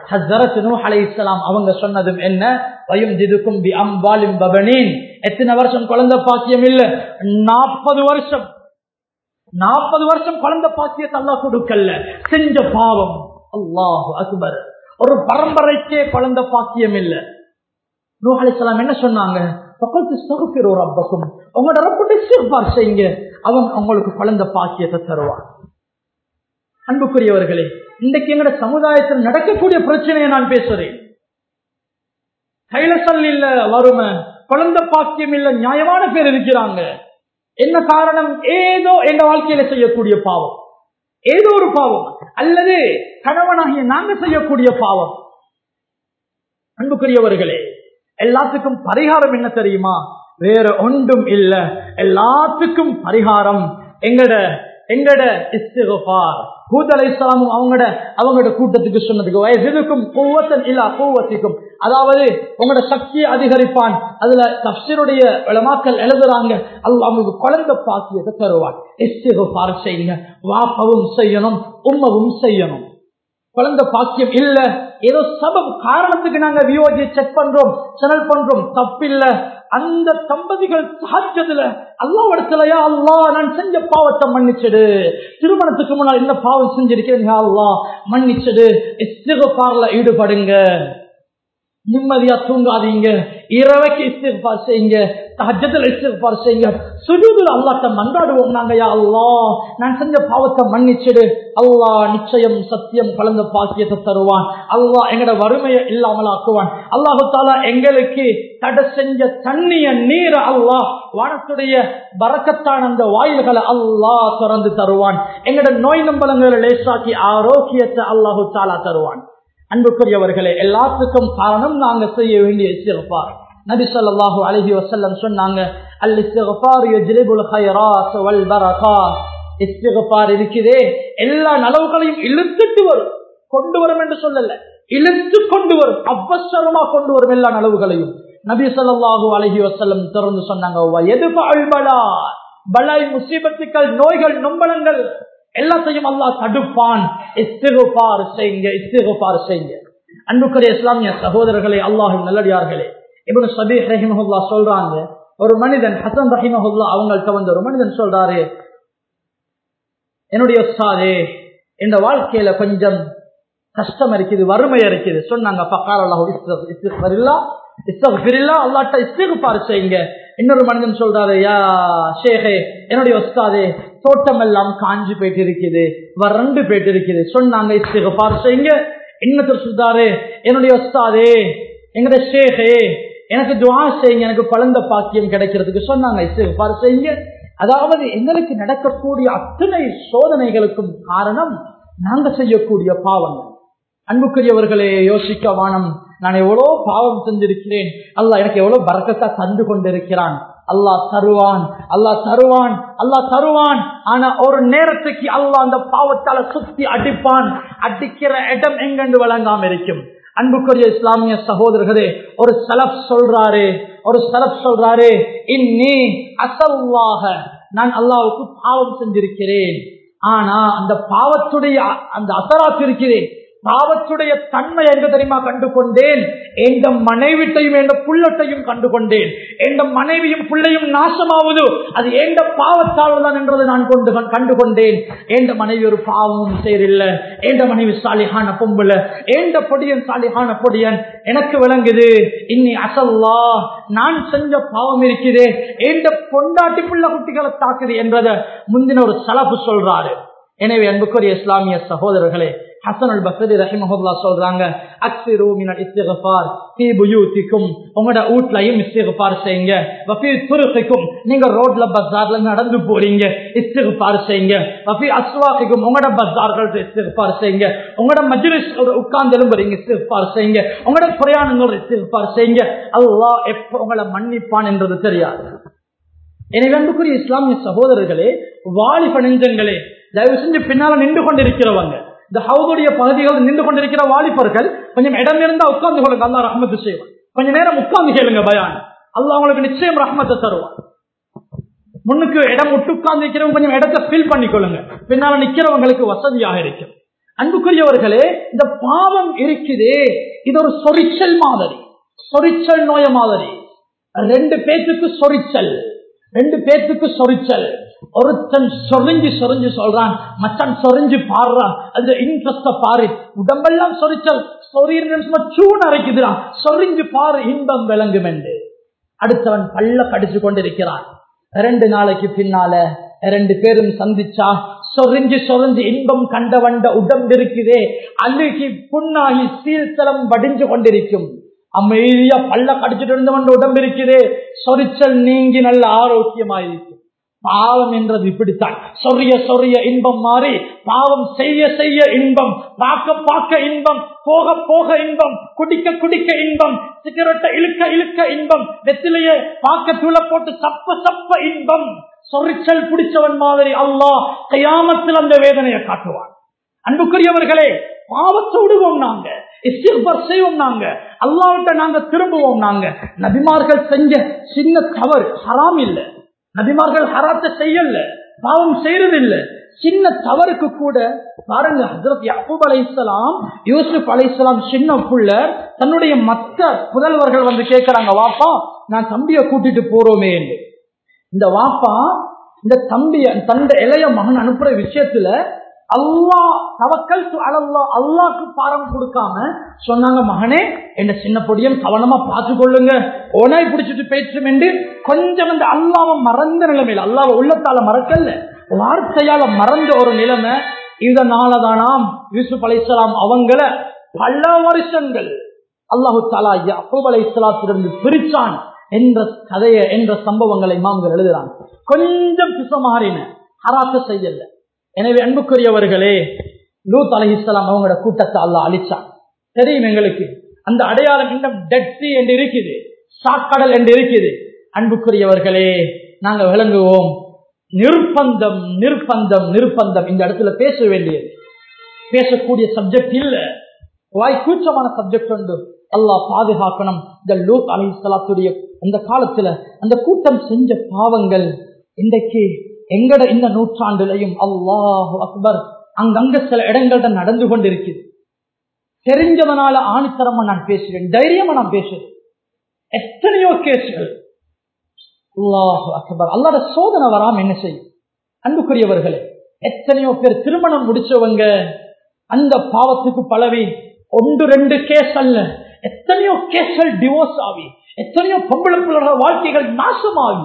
ஹஸ்ரத் நூஹ் அலைஹிஸ்ஸலாம் அவங்க சொன்னதும் என்ன வயும் ஜிதுக்கும் பி அம்பாலிம் பபனீன் எத்தனை வருஷம் குழந்தை பாக்கியம் இல்ல நாற்பது வருஷம் நாற்பது வருஷம் குழந்தை பாக்கியத்தை அல்லாஹ் கொடுக்கல செஞ்ச பாவம் அல்லாஹ் அக்பர் ஒரு பரம்பரைக்கே குழந்தை பாக்கியம் இல்ல நூஹ் அலைஹிஸ்ஸலாம் என்ன சொன்னாங்க பக்கத்து சகுப்பிரோ ரப்பக்கும் உங்களோட ரப்புட்டு சிறுபார் செய்யுங்க அவன் உங்களுக்கு குழந்தை பாக்கியத்தை தருவான் அன்புக்குரியவர்களே இன்றைக்கு எங்கட சமுதாயத்தில் நடக்கக்கூடிய பிரச்சனையை நான் பேசுறேன் கைலசல் இல்ல வறுமை குழந்தை பாக்கியம் இல்ல நியாயமான பேர் இருக்கிறாங்க என்ன காரணம் ஏதோ எங்க வாழ்க்கையில செய்யக்கூடிய பாவம் ஏதோ ஒரு பாவம் அல்லது கணவனாகிய நாங்க செய்யக்கூடிய பாவம் அன்புக்குரியவர்களே எல்லாத்துக்கும் பரிகாரம் என்ன தெரியுமா வேற ஒன்றும் இல்ல எல்லாத்துக்கும் பரிகாரம் எங்கட எங்கட இஸ்திகபார் கூத்தலை இஸ்லாமும் அவங்களோட அவங்களோட கூட்டத்துக்கு சொன்னதுக்கு வயசுக்கும் கூவத்தன் இல்லா கூவத்திக்கும் அதாவது உங்களோட சக்தியை அதிகரிப்பான் அதுல தப்சருடைய விளமாக்கல் எழுதுறாங்க அல்ல அவங்களுக்கு குழந்தை பாக்கியத்தை தருவான் இஸ்திகபார் செய்யுங்க வாப்பவும் செய்யணும் உம்மவும் செய்யணும் குழந்தை பாக்கியம் இல்ல ஏதோ சபம் காரணத்துக்கு நாங்க வியோஜி செக் பண்றோம் சேனல் பண்றோம் தப்பில்ல அந்த தம்பதிகள் சாட்சத்துல அல்லாவிடத்துலயா அல்லா நான் செஞ்ச பாவத்தை மன்னிச்சிடு திருமணத்துக்கு முன்னால் என்ன பாவம் செஞ்சிருக்கேன் அல்லா மன்னிச்சிடு இஸ்திகபார்ல ஈடுபடுங்க நிம்மதியா தூங்காதீங்க இரவைக்கு இஸ்திகபார் செய்யுங்க தஹஜத்தில் இஸ்திகபார் செய்யுங்க சுஜூதுல அல்லாட்ட மன்றாடுவோம் நாங்க யா அல்லா நான் செஞ்ச பாவத்தை மன்னிச்சிடு அல்லா நிச்சயம் சத்தியம் கலந்த பாக்கியத்தை தருவான் அல்லா எங்கட வறுமையை இல்லாமல் ஆக்குவான் அல்லாஹு தாலா எங்களுக்கு தடை செஞ்ச தண்ணிய நீர அல்லாஹ் வானத்துடைய பறக்கத்தான அந்த வாயில்களை அல்லாஹ் திறந்து தருவான் எங்கட நோய் நம்பலங்களை லேசாக்கி ஆரோக்கியத்தை அல்லாஹு தாலா தருவான் அன்புக்குரியவர்களே எல்லாத்துக்கும் காரணம் நாங்க செய்ய வேண்டிய இஸ்திகபார் நபி ஸல்லல்லாஹு அலைஹி வஸல்லம் சொன்னாங்க அல் இஸ்திகபார் யஜ்லிபுல் கைராத் வல் பரகாத் இஸ்திகபார் இருக்குதே எல்லா நலவுகளையும் இழுத்துட்டு வரும் கொண்டு வரும் என்று சொல்லல இழுத்து கொண்டு வரும் அவசரமா கொண்டு வரும் எல்லா நலவுகளையும் நபி ஸல்லல்லாஹு அலைஹி வஸல்லம் தொடர்ந்து சொன்னாங்க வயதுபல் பலா பலாய் முசீபத்துக்கள் நோய்கள் நொம்பலங்கள் எல்லாத்தையும் அல்லாஹ் தடுப்பான் இஸ்திகுபார் செய்யுங்க இஸ்திகுபார் செய்யுங்க அன்புக்குரிய இஸ்லாமிய சகோதரர்களே அல்லாஹின் நல்லடியார்களே இவனு சபீஹ் ரஹிமஹுல்லா சொல்றாங்க ஒரு மனிதன் ஹசன் ரஹிமஹுல்லா அவங்கள்ட்ட வந்து ஒரு மனிதன் சொல்றாரு என்னுடைய உஸ்தாதே இந்த வாழ்க்கையில கொஞ்சம் கஷ்டம் இருக்குது வறுமை இருக்குது சொன்னாங்க பக்கார் அல்லாஹ் இஸ்திஃபரில்லா இஸ்திஃபிரில்லா அல்லாட்ட இஸ்திகுபார் செய்யுங்க இன்னொரு மனிதன் சொல்றாரு யா ஷேகே என்னுடைய உஸ்தாதே தோட்டம் எல்லாம் காஞ்சி போயிட்டு இருக்குது வறண்டு போயிட்டு இருக்குது சொன்னாங்க இஸ்திகுபார் செய்யுங்க இன்னொருத்தர் சொல்றாரு என்னுடைய உஸ்தாதே எங்களுடைய ஷேகே எனக்கு துவா செய்யுங்க எனக்கு பழந்த பாக்கியம் கிடைக்கிறதுக்கு சொன்னாங்க இஸ்திகுபார் செய்யுங்க அதாவது எங்களுக்கு நடக்கக்கூடிய அத்தனை சோதனைகளுக்கும் காரணம் நாங்க செய்யக்கூடிய பாவங்கள் அன்புக்குரியவர்களே யோசிக்க வானம் நான் எவ்வளவு பாவம் செஞ்சிருக்கிறேன் அல்லாஹ் எனக்கு எவ்வளவு பறக்கத்தா தந்து கொண்டிருக்கிறான் அல்லாஹ் தருவான் அல்லாஹ் தருவான் அல்லாஹ் தருவான் ஆனா ஒரு நேரத்துக்கு அல்லாஹ் அந்த பாவத்தால சுத்தி அடிப்பான் அடிக்கிற இடம் எங்கென்று வழங்காம இருக்கும் அன்புக்குரிய இஸ்லாமிய சகோதரர்களே ஒரு சலப் சொல்றாரு ஒரு சலப் சொல்றாரு இன்னி அசல்லாக நான் அல்லாவுக்கு பாவம் செஞ்சிருக்கிறேன் ஆனா அந்த பாவத்துடைய அந்த அசராத்து இருக்கிறேன் பாவத்துடைய தன்மை எங்க தெரியுமா கண்டு கொண்டேன் எந்த மனைவிட்டையும் எந்த புள்ளட்டையும் கண்டு கொண்டேன் எந்த மனைவியும் பிள்ளையும் நாசமாவது அது எந்த பாவத்தால் தான் என்றதை நான் கொண்டு கண்டு கொண்டேன் எந்த மனைவி ஒரு பாவமும் செய்யறில்ல எந்த மனைவி சாலிஹான பொம்புல எந்த பொடியன் சாலிஹான பொடியன் எனக்கு விளங்குது இன்னி அசல்லா நான் செஞ்ச பாவம் இருக்கிறே எந்த பொண்டாட்டி புள்ள குட்டிகளை தாக்குது என்றதை முந்தின ஒரு சலப்பு சொல்றாரு எனவே அன்புக்குரிய இஸ்லாமிய சகோதரர்களே ஹசன் அல் பசரி ரஹிமஹுல்லா சொல்றாங்க அக்ஸிரு மினல் இஸ்திக்ஃபார் ஃபீ புயூத்திக்கும் உங்களோட வீட்லயும் இஸ்திக்ஃபார் செய்யுங்க வஃபீ துருக்கிக்கும் நீங்க ரோட்ல பஜார்ல நடந்து போறீங்க இஸ்திக்ஃபார் செய்யுங்க வஃபீ அஸ்வாக்கிக்கும் உங்களோட பஜார்கள் இஸ்திக்ஃபார் செய்யுங்க உங்களோட மஜ்லிஸ் உட்கார்ந்து எழும்புறீங்க இஸ்திக்ஃபார் செய்யுங்க உங்களோட பிரயாணங்கள் இஸ்திக்ஃபார் செய்யுங்க அல்லாஹ் எப்ப உங்களை மன்னிப்பான் என்றது தெரியாது எனவே அன்புக்குரிய இஸ்லாமிய சகோதரர்களே வாலிப நெஞ்சங்களே தயவு செஞ்சு பின்னால நின்று கொண்டிருக்கிறவங்க இந்த ஹவுதுடைய பகுதிகள் நின்று கொண்டிருக்கிற வாலிபர்கள் கொஞ்சம் இடம் இருந்தா உட்கார்ந்து கொள்ளுங்க அல்லா ரஹமத்து செய்வான் கொஞ்ச நேரம் உட்கார்ந்து கேளுங்க பயான் அல்லா அவங்களுக்கு நிச்சயம் ரஹமத்தை தருவான் முன்னுக்கு இடம் விட்டு உட்கார்ந்து இருக்கிறவங்க கொஞ்சம் இடத்தை ஃபில் பண்ணிக்கொள்ளுங்க பின்னால நிக்கிறவங்களுக்கு வசதியாக இருக்கும் அன்புக்குரியவர்களே இந்த பாவம் இருக்குதே இது ஒரு சொரிச்சல் மாதிரி சொரிச்சல் நோய மாதிரி ரெண்டு பேத்துக்கு சொரிச்சல் ரெண்டு பேத்துக்கு சொரிச்சல் ஒருத்தன் சொரிஞ்சு சொரிஞ்சு சொல்றான் மச்சான் சொரிஞ்சு பாடுறான் அது இன்ட்ரெஸ்ட பாரு உடம்பெல்லாம் சொரிச்சல் சூன் அரைக்குதுறான் சொரிஞ்சு பாரு இன்பம் விளங்கும் என்று அடுத்தவன் பல்ல கடிச்சு கொண்டிருக்கிறான் ரெண்டு நாளைக்கு பின்னால ரெண்டு பேரும் சந்திச்சா சொரிஞ்சு சொரிஞ்சு இன்பம் கண்ட வந்த உடம்பு இருக்குதே அழுகி புண்ணாகி சீல்தலம் வடிஞ்சு கொண்டிருக்கும் அமைதியா பல்ல கடிச்சிட்டு இருந்தவன் உடம்பு இருக்குதே சொரிச்சல் நீங்கி நல்ல ஆரோக்கியமாயிருக்கும் பாவம் என்றது இப்படித்தான் சொரிய சொரிய இன்பம் மாறி பாவம் செய்ய செய்ய இன்பம் பார்க்க பார்க்க இன்பம் போக போக இன்பம் குடிக்க குடிக்க இன்பம் சிகரெட்டை இழுக்க இழுக்க இன்பம் வெத்திலேயே பார்க்க தூள போட்டு சப்ப சப்ப இன்பம் சொரிச்சல் பிடிச்சவன் மாதிரி அல்லாஹ் கையாமத்தில் அந்த வேதனையை காட்டுவான் அன்புக்குரியவர்களே பாவத்தை விடுவோம் நாங்க இஸ்திஃபார் செய்வோம் நாங்க அல்லாவிட்ட நாங்க திரும்புவோம் நாங்க நபிமார்கள் செஞ்ச சின்ன தவறு ஹராம் இல்ல நபிமார்கள் ஹராத்தை செய்யல பாவம் செய்யறதில்ல சின்ன தவறுக்கு கூட பாருங்க ஹசரத் யாக்கூப் அலைசலாம் யூசுப் அலைசலாம் சின்ன புள்ள தன்னுடைய மத்த புதல்வர்கள் வந்து கேட்கிறாங்க வாப்பா நான் தம்பியை கூட்டிட்டு போறோமே என்று இந்த வாப்பா இந்த தம்பிய தந்த இளைய மகன் அனுப்புற விஷயத்துல அல்லா தவக்கல் அலல்லா அல்லாக்கு பாரம் கொடுக்காம சொன்னாங்க மகனே என்ன சின்ன பொடியன் கவனமா பார்த்து கொள்ளுங்க ஓனாய் பிடிச்சிட்டு பேற்றும் என்று கொஞ்சம் அந்த அல்லாவை மறந்த நிலைமையில் அல்லாவை உள்ளத்தால மறக்கல வார்த்தையால மறந்த ஒரு நிலைமை இதனாலதானாம் யூசுப் அலைசலாம் அவங்கள பல வருஷங்கள் அல்லாஹு தாலா அபூப் அலை இஸ்லாத்திலிருந்து பிரிச்சான் என்ற கதைய என்ற சம்பவங்களை மாம்கள் எழுதுறாங்க கொஞ்சம் பிசமாறின ஹராத்த செய்யல எனவே அன்புக்குரியவர்களே லூத் அலி இஸ்லாம் அவங்களோட கூட்டத்தை அல்லா அழிச்சான் தெரியும் எங்களுக்கு அந்த அடையாளம் இன்னும் டெட் சி என்று இருக்குது சாக்கடல் என்று இருக்குது அன்புக்குரியவர்களே நாங்க விளங்குவோம் நிர்பந்தம் நிர்பந்தம் நிர்பந்தம் இந்த இடத்துல பேச வேண்டியது பேசக்கூடிய சப்ஜெக்ட் இல்ல வாய் கூச்சமான சப்ஜெக்ட் உண்டு அல்லாஹ் பாதுகாக்கணும் இந்த லூத் அலி இஸ்லாத்துடைய அந்த காலத்துல அந்த கூட்டம் செஞ்ச பாவங்கள் இன்றைக்கு எங்கட இந்த நூற்றாண்டுலையும் அல்லாஹ் அக்பர் அங்கங்க சில இடங்கள்ட நடந்து கொண்டிருக்குது தெரிஞ்சவனால ஆணித்தரமா நான் பேசுறேன் தைரியமா நான் பேசுறேன் எத்தனையோ கேசுகள் அல்லாஹ் அக்பர் அல்லாட சோதனை வராம என்ன செய்யும் அன்புக்குரியவர்களே எத்தனையோ பேர் திருமணம் முடிச்சவங்க அந்த பாவத்துக்கு பழவி ஒன்று ரெண்டு கேஸ் அல்ல எத்தனையோ கேஸ்கள் டிவோர்ஸ் ஆகி எத்தனையோ பொம்பளை பிள்ளைகள் வாழ்க்கைகள் நாசமாகி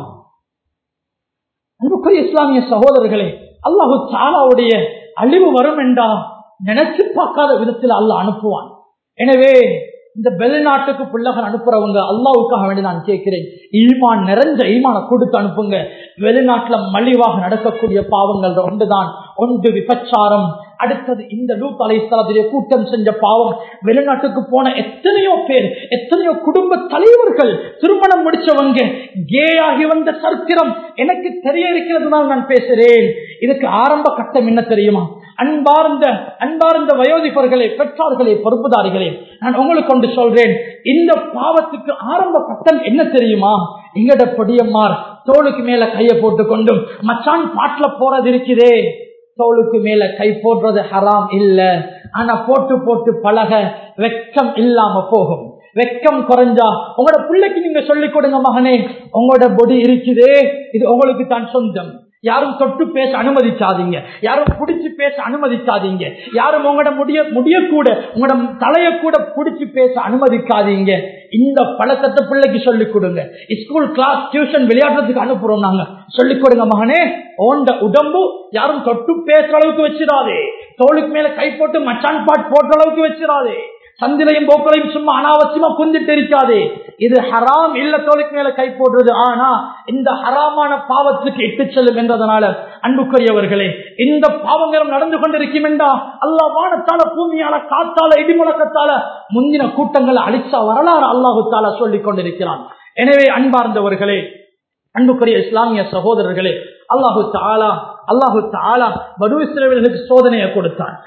அன்புக்குரிய இஸ்லாமிய சகோதரர்களே அல்லாஹு சாலாவுடைய அழிவு வரும் என்றா நினைச்சு பார்க்காத விதத்தில் அல்லாஹ் அனுப்புவான் எனவே இந்த வெளிநாட்டுக்கு பிள்ளைகள் அனுப்புறவங்க அல்லாவுக்காக வேண்டி நான் கேட்கிறேன் ஈமான் நிறைஞ்ச ஈமான கொடுத்து அனுப்புங்க வெளிநாட்டுல மலிவாக நடக்கக்கூடிய பாவங்கள் ஒன்றுதான் ஒன்று விபச்சாரம் அடுத்தது இந்த லூத் அலைஸ்தலத்திலே கூட்டம் செஞ்ச பாவம் வெளிநாட்டுக்கு போன எத்தனையோ பேர் எத்தனையோ குடும்ப தலைவர்கள் திருமணம் முடிச்சவங்க கே ஆகி வந்த சரித்திரம் எனக்கு தெரிய இருக்கிறதுனால நான் பேசுறேன் இதுக்கு ஆரம்ப கட்டம் என்ன தெரியுமா அன்பார்ந்த அன்பார்ந்த வயோதிபர்களே பெற்றோர்களே பொறுப்புதாரிகளே நான் உங்களுக்கு கொண்டு சொல்றேன் இந்த பாவத்துக்கு ஆரம்ப கட்டம் என்ன தெரியுமா எங்கட பொடியம்மார் தோளுக்கு மேல கைய போட்டு கொண்டும் மச்சான் பாட்டுல போறது இருக்குதே தோளுக்கு மேல கை போடுறது ஹராம் இல்ல ஆனா போட்டு போட்டு பழக வெக்கம் இல்லாம போகும் வெக்கம் குறைஞ்சா உங்களோட பிள்ளைக்கு நீங்க சொல்லிக் கொடுங்க மகனே உங்களோட பொடி இருக்குதே இது உங்களுக்கு தான் சொந்தம் யாரும் தொட்டு பேச அனுமதிக்காதீங்க யாரும் பிடிச்சு பேச அனுமதிக்காதீங்க யாரும் உங்களோட முடிய முடிய கூட உங்களோட தலைய கூட பிடிச்சு பேச அனுமதிக்காதீங்க இந்த பழக்கத்தை பிள்ளைக்கு சொல்லிக் கொடுங்க ஸ்கூல் கிளாஸ் டியூஷன் விளையாடுறதுக்கு அனுப்புறோம் நாங்க சொல்லிக் கொடுங்க மகனே ஓண்ட உடம்பு யாரும் தொட்டு பேசுற அளவுக்கு வச்சிடாதே தோளுக்கு மேல கை போட்டு மச்சான் பாட் போட்ட அளவுக்கு வச்சிடாதே சந்திலையும் போக்களையும் சும்மா அனாவசியமா குந்திட்டு இருக்காதே இது ஹராம் இல்ல தோலுக்கு மேல கை போடுறது ஆனா இந்த ஹராமான பாவத்துக்கு இட்டு செல்லும் என்றதனால அன்புக்குரியவர்களே இந்த பாவங்களும் நடந்து கொண்டிருக்கும் என்றா அல்லா வானத்தால பூமியால காத்தால இடிமுழக்கத்தால முந்தின கூட்டங்களை அழிச்சா வரலாறு அல்லாஹு தாலா சொல்லிக் கொண்டிருக்கிறான் எனவே அன்பார்ந்தவர்களே அன்புக்குரிய இஸ்லாமிய சகோதரர்களே அல்லாஹு தாலா அல்லாஹு தாலா படு இஸ்ரேவர்களுக்கு சோதனையை கொடுத்தான்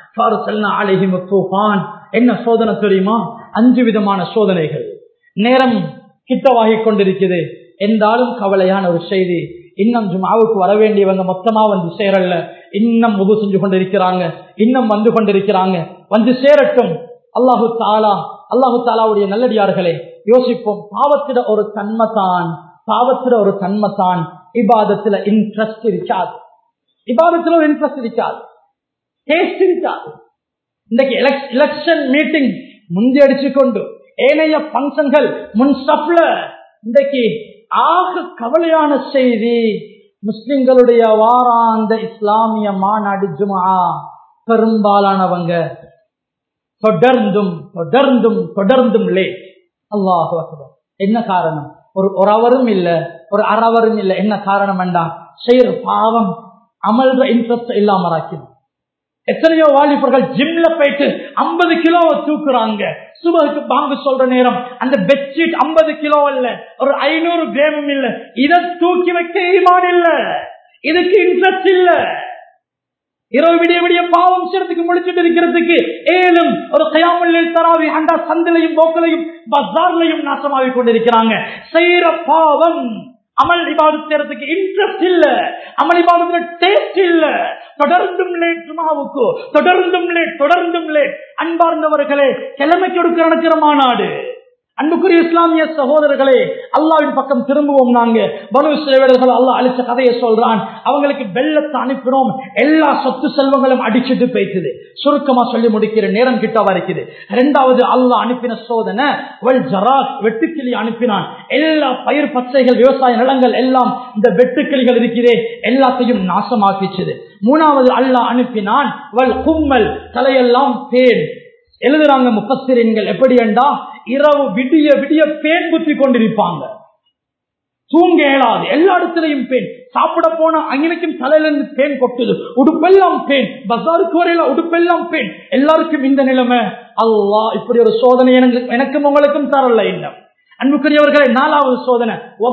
என்ன சோதனை தெரியுமா அஞ்சு விதமான சோதனைகள் நேரம் கிட்டவாகி கொண்டிருக்குது என்றாலும் கவலையான ஒரு செய்தி இன்னும் ஜுமாவுக்கு வர வேண்டியவங்க மொத்தமா வந்து சேரல இன்னும் முகு செஞ்சு கொண்டிருக்கிறாங்க இன்னும் வந்து கொண்டிருக்கிறாங்க வந்து சேரட்டும் அல்லாஹு தாலா அல்லாஹு தாலாவுடைய நல்லடியார்களே யோசிப்போம் பாவத்திட ஒரு தன்மைதான் பாவத்திட ஒரு தன்மைதான் இபாதத்துல இன்ட்ரெஸ்ட் இருக்காது இபாதத்துல ஒரு இன்ட்ரெஸ்ட் இருக்காது டேஸ்ட் இருக்காது இன்றைக்கு எலெக்ஷன் மீட்டிங் முந்தி அடிச்சு கொண்டு ஏனைய பங்கன்கள் முன் ஸ்டப்ல இன்றைக்கு ஆக கவலையான செய்தி முஸ்லிம்களுடைய வாராந்த இஸ்லாமிய மாநாடு ஜுமா பெரும்பாலானவங்க தொடர்ந்தும் தொடர்ந்தும் தொடர்ந்தும் லேட் அல்லாஹ் என்ன காரணம் ஒரு ஒரு அவரும் இல்ல ஒரு அறவரும் இல்ல என்ன காரணம் வேண்டா செய்யற பாவம் அமல்ற இன்ட்ரெஸ்ட் இல்லாம ராக்கணும் எத்தனையோ வாலிபர்கள் ஜிம்ல போயிட்டு ஐம்பது கிலோவை தூக்குறாங்க சுபருக்கு பாங்கு சொல்ற நேரம் அந்த பெட்ஷீட் ஐம்பது கிலோ இல்ல ஒரு ஐநூறு கிராமும் இல்ல இதை தூக்கி வைக்க ஈமான் இல்ல இதுக்கு இன்ட்ரெஸ்ட் இல்ல இரவு விடிய விடிய பாவம் செய்யறதுக்கு முடிச்சுட்டு இருக்கிறதுக்கு ஏழும் ஒரு கயாமல்லில் தராவி அந்த சந்திலையும் போக்கலையும் பஜார்லையும் நாசமாகி கொண்டிருக்கிறாங்க செய்யற பாவம் அமல் இபாதத் செய்யறதுக்கு இன்ட்ரெஸ்ட் இல்ல அமல் இபாதத்துல டேஸ்ட் இல்ல தொடர்ந்தும் லேட் சுமாவுக்கு தொடர்ந்தும் லேட் தொடர்ந்தும் லேட் அன்பார்ந்தவர்களே கிழமைக்கு கொடுக்கிற நடக்கிற மாநாடு அன்புக்குரிய இஸ்லாமிய சகோதரர்களே அல்லாவின் பக்கம் திரும்புவோம் நாங்க பனு இஸ்ரேலர்கள் அல்லாஹ் அழிச்ச கதையை சொல்றான் அவங்களுக்கு வெள்ளத்தை அனுப்பினோம் எல்லா சொத்து செல்வங்களும் அடிச்சுட்டு போய்க்குது சுருக்கமா சொல்லி முடிக்கிற நேரம் கிட்ட வரைக்குது இரண்டாவது அல்லாஹ் அனுப்பின சோதனை வல் ஜராஸ் வெட்டுக்கிளி அனுப்பினான் எல்லா பயிர் பச்சைகள் விவசாய நிலங்கள் எல்லாம் இந்த வெட்டுக்கிளிகள் இருக்கிறே எல்லாத்தையும் நாசமாக்கிச்சுது மூணாவது அல்லாஹ் அனுப்பினான் வல் கும்மல் தலையெல்லாம் பேன் எழுதுறாங்க முப்பத்திரன்கள் எப்படி என்றா இரவு விடிய விடிய பேன் குத்தி கொண்டிருப்பாங்க தூங்க இயலாது எல்லா இடத்துலையும் பேன் சாப்பிட போனா அங்கனைக்கும் தலையில இருந்து பேன் கொட்டுது உடுப்பெல்லாம் பேன் பசாருக்கு வரையில உடுப்பெல்லாம் பேன் எல்லாருக்கும் இந்த நிலைமை அல்லா இப்படி ஒரு சோதனை எனக்கு எனக்கும் உங்களுக்கும் தரல இன்னும் அன்புக்குரியவர்களை நாலாவது சோதனை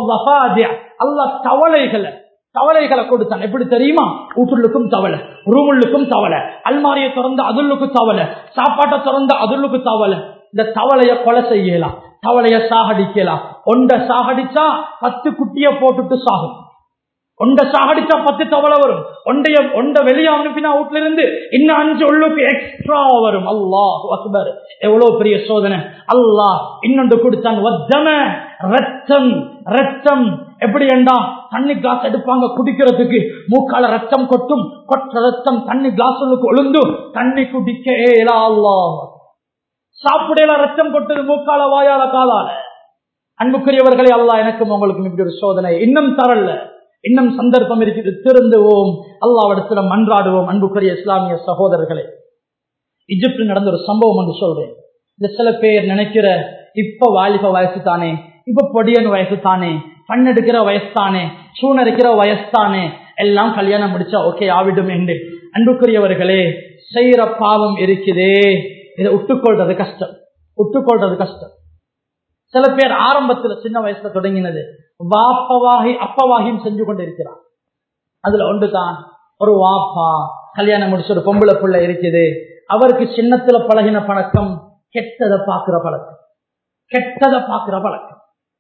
அல்லா தவளைகளை தவளைகளை கொடுத்தான் எப்படி தெரியுமா ஊட்டுள்ளுக்கும் தவளை ரூமுள்ளுக்கும் தவளை அல்மாரியை திறந்த அதுள்ளுக்கு தவளை சாப்பாட்டை திறந்த அதுள்ளுக்கு தவளை இந்த தவளைய கொலை செய்யலாம் தவளைய சாகடிக்கலாம் ஒண்ட சாகடிச்சா பத்து குட்டிய போட்டுட்டு சாகும் ஒண்ட சாகடிச்சா பத்து தவளை வரும் ஒண்டைய ஒண்ட வெளியே அனுப்பினா வீட்டுல இருந்து இன்னும் அஞ்சு உள்ளுக்கு எக்ஸ்ட்ரா வரும் அல்லாஹ் அக்பர் எவ்வளவு பெரிய சோதனை அல்லாஹ் இன்னொன்று கொடுத்தான் வத்தம ரத்தம் ரத்தம் எப்படி என்றா தண்ணி கிளாஸ் எடுப்பாங்க குடிக்கிறதுக்கு மூக்கால ரத்தம் கொட்டும் கொற்ற ரத்தம் தண்ணி கிளாஸ் ஒழுந்து தண்ணி குடிக்க ஏலா அல்லாஹ் சாப்பிடல ரத்தம் கொட்டது மூக்கால வாயால காலால அன்புக்குரியவர்களை அல்லாஹ் எனக்கும் உங்களுக்கும் இப்படி ஒரு சோதனை இன்னும் தரல இன்னும் சந்தர்ப்பம் இருக்குது திருந்துவோம் அல்லாவிடத்துல மன்றாடுவோம் அன்புக்குரிய இஸ்லாமிய சகோதரர்களே இஜிப்டில் நடந்த ஒரு சம்பவம் என்று சொல்றேன் இந்த சில பேர் நினைக்கிற இப்ப வாலிப வயசு தானே இப்ப பொடியன் வயசு தானே பண்ணெடுக்கிற வயசு தானே சூனரிக்கிற வயசு தானே எல்லாம் கல்யாணம் முடிச்சா ஓகே ஆவிடும் என்று அன்புக்குரியவர்களே செய்யற பாவம் இருக்குதே இதை விட்டுக்கொள்றது கஷ்டம் விட்டுக்கொள்றது கஷ்டம் சில பேர் ஆரம்பத்துல சின்ன வயசுல தொடங்கினது வாப்பவாகி அப்பவாகியும் செஞ்சு கொண்டு இருக்கிறார் அதுல ஒன்றுதான் ஒரு வாப்பா கல்யாணம் முடிச்ச ஒரு பொம்பளை பிள்ளை இருக்குது அவருக்கு சின்னத்துல பழகின பழக்கம் கெட்டதை பாக்குற பழக்கம் கெட்டதை பாக்குற பழக்கம்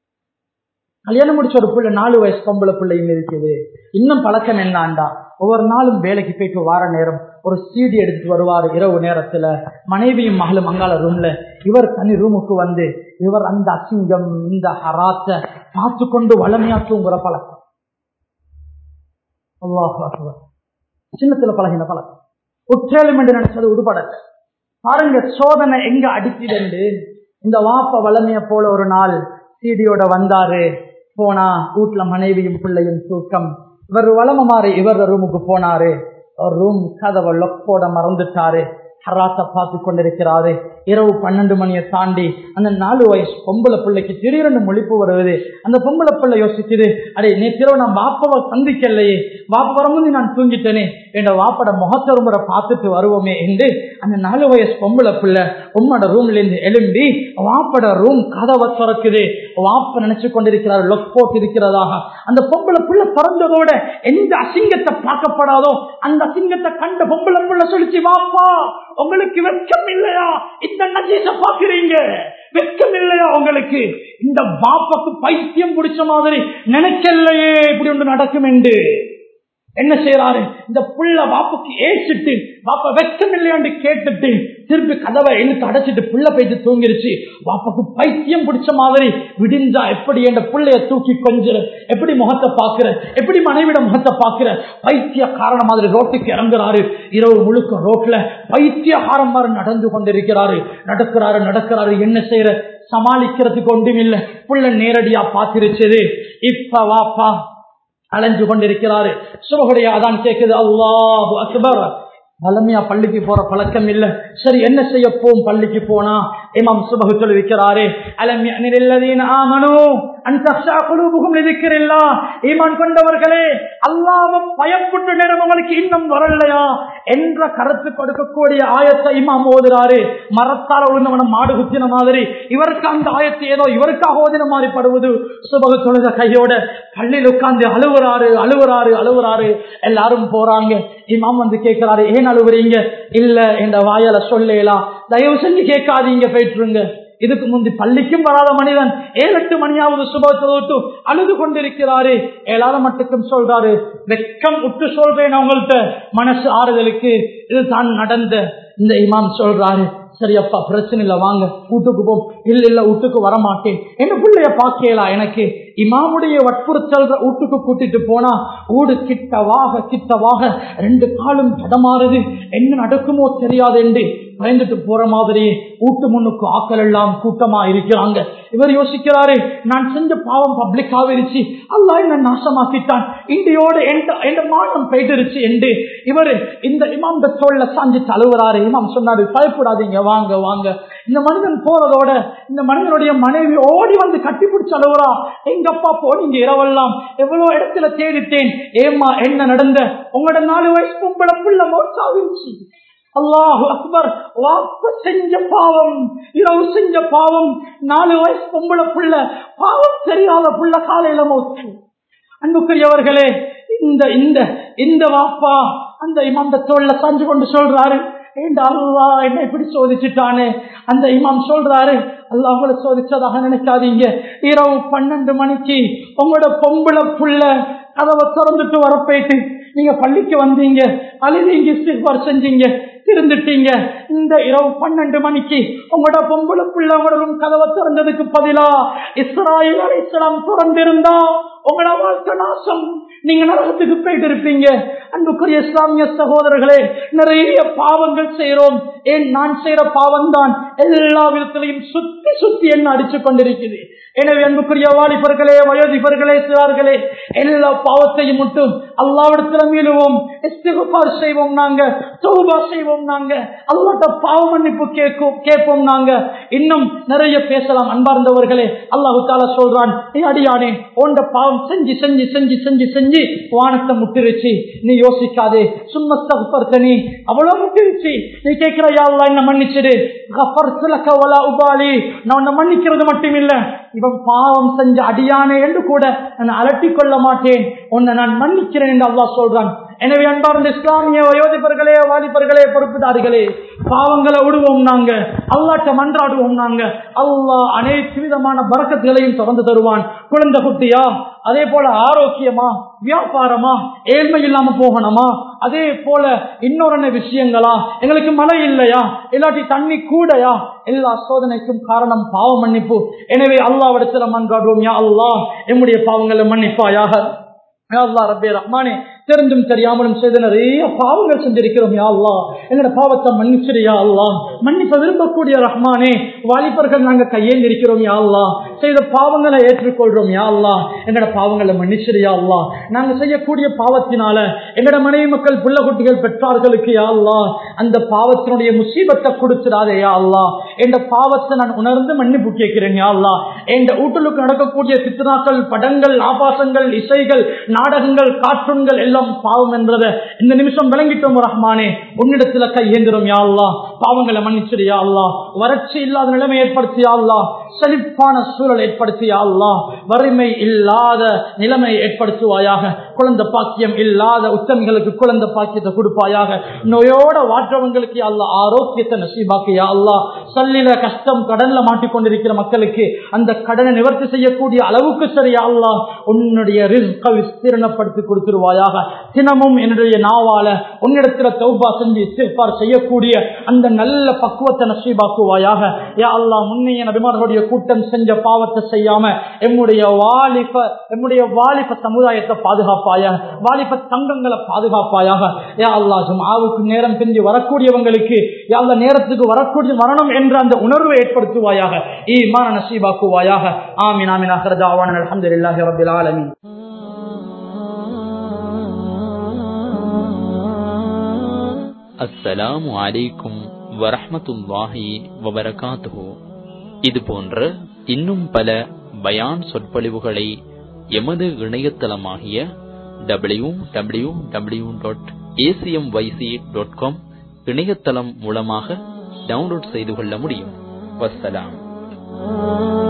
கல்யாணம் முடிச்ச ஒரு பிள்ளை நாலு வயசு பொம்பளை பிள்ளையும் இருக்குது இன்னும் பழக்கம் என்னாண்டா ஒவ்வொரு நாளும் வேலைக்கு போயிட்டு வார நேரம் ஒரு சீடி எடுத்துட்டு வருவார் இரவு நேரத்துல மனைவியும் மகளும் அங்கால ரூம்ல இவர் தனி ரூமுக்கு வந்து இவர் அந்த அசிங்கம் இந்த ஹராத்த பார்த்து கொண்டு வளமையா தூங்குற பழக்கம் சின்னத்துல பழகின பழக்கம் உற்றேலும் என்று நினைச்சது உடுபடல பாருங்க சோதனை எங்க அடிக்குதுண்டு இந்த வாப்ப வளமைய போல ஒரு நாள் சீடியோட வந்தாரு போனா வீட்டுல மனைவியும் பிள்ளையும் தூக்கம் இவர் வளம மாறி இவர் ரூமுக்கு போனாரு ஒரு ரூம் கதவை லொக்கோட மறந்துட்டாரு ஹராத்த பார்த்து கொண்டிருக்கிறாரு இரவு பன்னெண்டு மணியை தாண்டி அந்த நாலு வயசு பொம்பளை பிள்ளைக்கு திடீரென்று முழிப்பு வருவது அந்த பொம்பளை பிள்ளை யோசிக்குது அடே நேற்றிரவு நான் வாப்பவை சந்திக்கலையே வாப்ப வரும்போது நான் தூங்கிட்டேனே என்ற வாப்பட முகத்தை முறை பார்த்துட்டு வருவோமே என்று அந்த நாலு வயசு பொம்பளை பிள்ளை உம்மோட ரூம்ல இருந்து எழும்பி வாப்பட ரூம் கதவை திறக்குது வாப்ப நினைச்சு கொண்டிருக்கிறார் லொக் போட்டு இருக்கிறதாக அந்த பொம்பளை பிள்ளை பிறந்ததோட எந்த அசிங்கத்தை பார்க்கப்படாதோ அந்த அசிங்கத்தை கண்ட பொம்பளை பிள்ளை சொல்லிச்சு வாப்பா உங்களுக்கு வெட்கம் இல்லையா இந்த நஜீச பாக்குறீங்க வெட்கம் இல்லையா உங்களுக்கு இந்த பாப்பாக்கு பைத்தியம் பிடிச்ச மாதிரி நினைக்கலையே இப்படி ஒன்று நடக்கும் என்று என்ன செய்யறாரு இந்த புள்ள பாப்புக்கு ஏசிட்டு பாப்பா வெக்கம் இல்லையாண்டு கேட்டுட்டு திருப்பி கதவை இழுத்து அடைச்சிட்டு புள்ள போயிட்டு தூங்கிருச்சு பாப்பாக்கு பைத்தியம் பிடிச்ச மாதிரி விடிஞ்சா எப்படி என்ற புள்ளைய தூக்கி கொஞ்சுற எப்படி முகத்தை பாக்குற எப்படி மனைவிட முகத்தை பாக்குற பைத்திய காரண மாதிரி ரோட்டுக்கு இறங்குறாரு இரவு முழுக்க ரோட்ல பைத்தியகாரம் மாதிரி நடந்து கொண்டிருக்கிறாரு நடக்கிறாரு நடக்கிறாரு என்ன செய்யற சமாளிக்கிறதுக்கு ஒன்றும் இல்லை புள்ள நேரடியா பாத்திருச்சது இப்ப வாப்பா அலைஞ்சு கொண்டிருக்கிறாரு சுபகுடைய அதான் கேக்குது அல்லாஹ் அக்பர் வளமையா பள்ளிக்கு போற பழக்கம் இல்ல சரி என்ன செய்ய போம் பள்ளிக்கு போனா இமாம் சுபகு சொல்லிருக்கிறாரு ஆமனு ஈமான் கொண்டவர்களே அல்லாவும் பயப்பட்டு நேரம் உங்களுக்கு இன்னும் வரலையா என்ற கருத்து கொடுக்கக்கூடிய ஆயத்தை இமாம் ஓதுறாரு மரத்தால் விழுந்தவன மாடு குத்தின மாதிரி இவருக்கு அந்த ஆயத்தை ஏதோ இவருக்காக ஓதின மாதிரி படுவது சுபகு தொழுத கையோட பள்ளியில் உட்கார்ந்து அழுவுறாரு அழுவுறாரு அழுவுறாரு எல்லாரும் போறாங்க இமாம் வந்து கேட்கிறாரு ஏன் அழுவுறீங்க இல்ல என்ற வாயால சொல்லலாம் தயவு செஞ்சு கேட்காதீங்க போயிட்டுருங்க இதுக்கு முந்தி பள்ளிக்கும் வராத மனிதன் ஏழு எட்டு மணியாவது சுபத்து அழுது கொண்டிருக்கிறாரு ஏழாவது மட்டுக்கும் சொல்றாரு வெக்கம் விட்டு சொல்றேன் அவங்கள்ட்ட மனசு ஆறுதலுக்கு இது தான் நடந்த இந்த இமாம் சொல்றாரு சரி அப்பா பிரச்சனை இல்ல வாங்க வீட்டுக்கு போம் இல்ல இல்ல வீட்டுக்கு வரமாட்டேன் என்ன பிள்ளைய பாக்கலாம் எனக்கு இமாமுடைய வற்புறுத்தல் வீட்டுக்கு கூட்டிட்டு போனா ஊடு கிட்டவாக கிட்டவாக ரெண்டு காலும் தடமாறுது என்ன நடக்குமோ தெரியாது என்று பயந்துட்டு போற மாதிரி வீட்டு முன்னுக்கு ஆக்கள் எல்லாம் கூட்டமா இருக்கிறாங்க இவர் யோசிக்கிறாரு நான் செஞ்ச பாவம் பப்ளிக் ஆவிருச்சு அல்லா என்ன நாசமாக்கிட்டான் இந்தியோடு எந்த மானம் போயிட்டுருச்சு என்று இவர் இந்த இமாம் தோல்ல சாஞ்சு தழுவுறாரு இமாம் சொன்னாரு பயப்படாதீங்க வாங்க வாங்க இந்த மனிதன் போறதோட இந்த மனிதனுடைய மனைவி ஓடி வந்து கட்டி பிடிச்சு அழுவுறா எங்க அப்பா போனீங்க இரவெல்லாம் எவ்வளவு இடத்துல தேடிட்டேன் ஏமா என்ன நடந்த உங்களோட நாலு வயசு பொம்பளை புள்ள மோசாவிருச்சு அல்லாஹு அக்பர் வாப்ப செஞ்ச பாவம் இரவு செஞ்ச பாவம் நாலு வயசு பொம்பளை புள்ள பாவம் தெரியாத புள்ள காலையில மோச்சு அன்புக்குரியவர்களே இந்த இந்த இந்த வாப்பா அந்த இமாம் தோல்ல சாஞ்சு கொண்டு சொல்றாரு ஏண்டா அல்லா என்ன இப்படி சோதிச்சுட்டானே அந்த இமாம் சொல்றாரு அல்லா உங்களை சோதிச்சதாக நினைக்காதீங்க இரவு பன்னெண்டு மணிக்கு உங்களோட பொம்பளை புள்ள கதவை திறந்துட்டு வர போயிட்டு நீங்க பள்ளிக்கு வந்தீங்க அழுதீங்க இஸ்திஃபார் செஞ்சீங்க திருந்துட்டீங்க இந்த இரவு பன்னெண்டு மணிக்கு உங்களோட பொம்பளை பிள்ளைங்களும் கதவை திறந்ததுக்கு பதிலா இஸ்ராயல் அலைசலாம் திறந்திருந்தா உங்களோட வாழ்க்கை நாசம் நீங்க நரகத்துக்கு போயிட்டு இருப்பீங்க அன்புக்குரிய இஸ்லாமிய சகோதரர்களே நிறைய பாவங்கள் செய்யறோம் ஏன் நான் செய்யற பாவம் தான் எல்லா விதத்திலையும் சுத்தி சுத்தி என்ன அடிச்சு கொண்டிருக்குது எனவே அன்புக்குரிய வாலிபர்களே வயோதிபர்களே சிறார்களே எல்லா பாவத்தையும் மட்டும் அல்லாவிடத்துல மீளுவோம் இஸ்திகுபார் செய்வோம் நாங்க தௌபா செய்வோம் நாங்க அல்லாட்ட பாவ மன்னிப்பு கேட்கும் கேட்போம் நாங்க இன்னும் நிறைய பேசலாம் அன்பார்ந்தவர்களே அல்லாஹு தாலா சொல்றான் நீ அடியானே உண்ட பாவம் செஞ்சு செஞ்சு செஞ்சு செஞ்சு செஞ்சு வானத்தை முட்டிருச்சு நீ யோசிக்காதே சும்மஸ்தகுப்பர்த்த நீ அவ்வளவு முட்டிருச்சு நீ கேட்கிற யாழ்லா என்ன மன்னிச்சிடு உபாலி நான் உன்னை மன்னிக்கிறது மட்டும் இல்ல இவன் பாவம் செஞ்ச அடியானே என்று கூட நான் அலட்டி கொள்ள மாட்டேன் உன்னை நான் மன்னிக்கிறேன் என்று அல்லா சொல்றான் எனவே அன்பார்ந்த இஸ்லாமிய வயோதிபர்களே வாலிபர்களே பொறுப்புதாரிகளே பாவங்களை விடுவோம் நாங்க அல்லாட்ட மன்றாடுவோம் நாங்க அல்லாஹ் அனைத்து விதமான பறக்கத்துகளையும் திறந்து தருவான் குழந்தை குட்டியா அதே போல ஆரோக்கியமா வியாபாரமா ஏழ்மை இல்லாம போகணுமா அதே போல இன்னொரு விஷயங்களா எங்களுக்கு மழை இல்லையா இல்லாட்டி தண்ணி கூடையா எல்லா சோதனைக்கும் காரணம் பாவ மன்னிப்பு எனவே அல்லாவிடத்துல மன்றாடுவோம் யா அல்லாஹ் எம்முடைய பாவங்களை மன்னிப்பாயாக அல்லா ரப்பே ரஹ்மானே தெரிந்தும் தெரியாமலும் செய்த நிறைய பாவங்கள் செஞ்சிருக்கிறோம் யா அல்லா எங்களோட பாவத்தை மன்னிச்சிரியா அல்லா மன்னிப்ப விரும்பக்கூடிய ரஹ்மானே வாலிபர்கள் நாங்க கையேந்தி இருக்கிறோம் யா அல்லா செய்த பாவங்களை ஏற்றுக்கொள்றோம் யா அல்லா எங்களோட பாவங்களை மன்னிச்சிரியா அல்லா நாங்க செய்யக்கூடிய பாவத்தினால எங்களோட மனைவி மக்கள் புள்ள குட்டிகள் பெற்றார்களுக்கு யா அல்லா அந்த பாவத்தினுடைய முசீபத்தை கொடுத்துடாதே யா அல்லா என்ற பாவத்தை நான் உணர்ந்து மன்னிப்பு கேட்கிறேன் யா அல்லா என்ற ஊட்டலுக்கு நடக்கக்கூடிய சித்தனாக்கள் படங்கள் ஆபாசங்கள் இசைகள் நாடகங்கள் கார்ட்டூன்கள் எல்லாம் பாவம் என்றதை இந்த நிமிஷம் விளங்கிட்டோம் ரஹ்மானே உன்னிடத்துல கையேந்திரம் யா அல்லா பாவங்களை மன்னிச்சிடு யா அல்லா வறட்சி இல்லாத நிலைமை ஏற்படுத்தி யா அல்லா செழிப்பான சூழல் ஏற்படுத்தி யா அல்லாஹ் வறுமை இல்லாத நிலைமை ஏற்படுத்துவாயாக குழந்தை பாக்கியம் இல்லாத உத்தமிகளுக்கு குழந்தை பாக்கியத்தை கொடுப்பாயாக நோயோட வாற்றவங்களுக்கு யா அல்லாஹ் ஆரோக்கியத்தை நசீபாக்கு யா அல்லாஹ் சல்லில கஷ்டம் கடன்ல மாட்டிக்கொண்டிருக்கிற மக்களுக்கு அந்த கடனை நிவர்த்தி செய்யக்கூடிய அளவுக்கு சரியா அல்லாஹ் உன்னுடைய ரிஸ்க விஸ்தீரணப்படுத்தி கொடுத்துருவாயாக தினமும் என்னுடைய நாவால உன்னிடத்துல தௌபா செஞ்சு இஸ்திஃபார் செய்யக்கூடிய அந்த நல்ல பக்குவத்தை நசீபாக்குவாயாக யா அல்லாஹ் முன்னைய நபிமார்களுடைய கூட்டம் செஞ்ச பாவத்தை செய்யாம எம்முடைய வாலிப எம்முடைய வாலிப சமுதாயத்தை பாதுகாப்பாயாக வாலிப தங்கங்களை பாதுகாப்பாயாக யா அல்லாஹ் ஜும்ஆவுக்கு நேரம் பிந்தி வரக்கூடியவங்களுக்கு யா அல்லாஹ் நேரத்துக்கு வரக்கூடிய வரணும் என்ற அந்த உணர்வை ஏற்படுத்துவாயாக ஈமான நசீபாக்குவாயாக ஆமீன் ஆமீன் ஆகிற தாவான அல்ஹம்துலில்லாஹி ரப்பில் ஆலமீன் அஸ்ஸலாமு அலைக்கும் வரஹ்மத்துல்லாஹி வபரகாத்துஹு இது போன்ற இன்னும் பல பயான் சொற்பொழிவுகளை எமது இணையதளமாகிய W W W dot ACM YC dot com இணையதளம் மூலமாக டவுன்லோட் செய்து கொள்ள முடியும் வஸ்ஸலாம்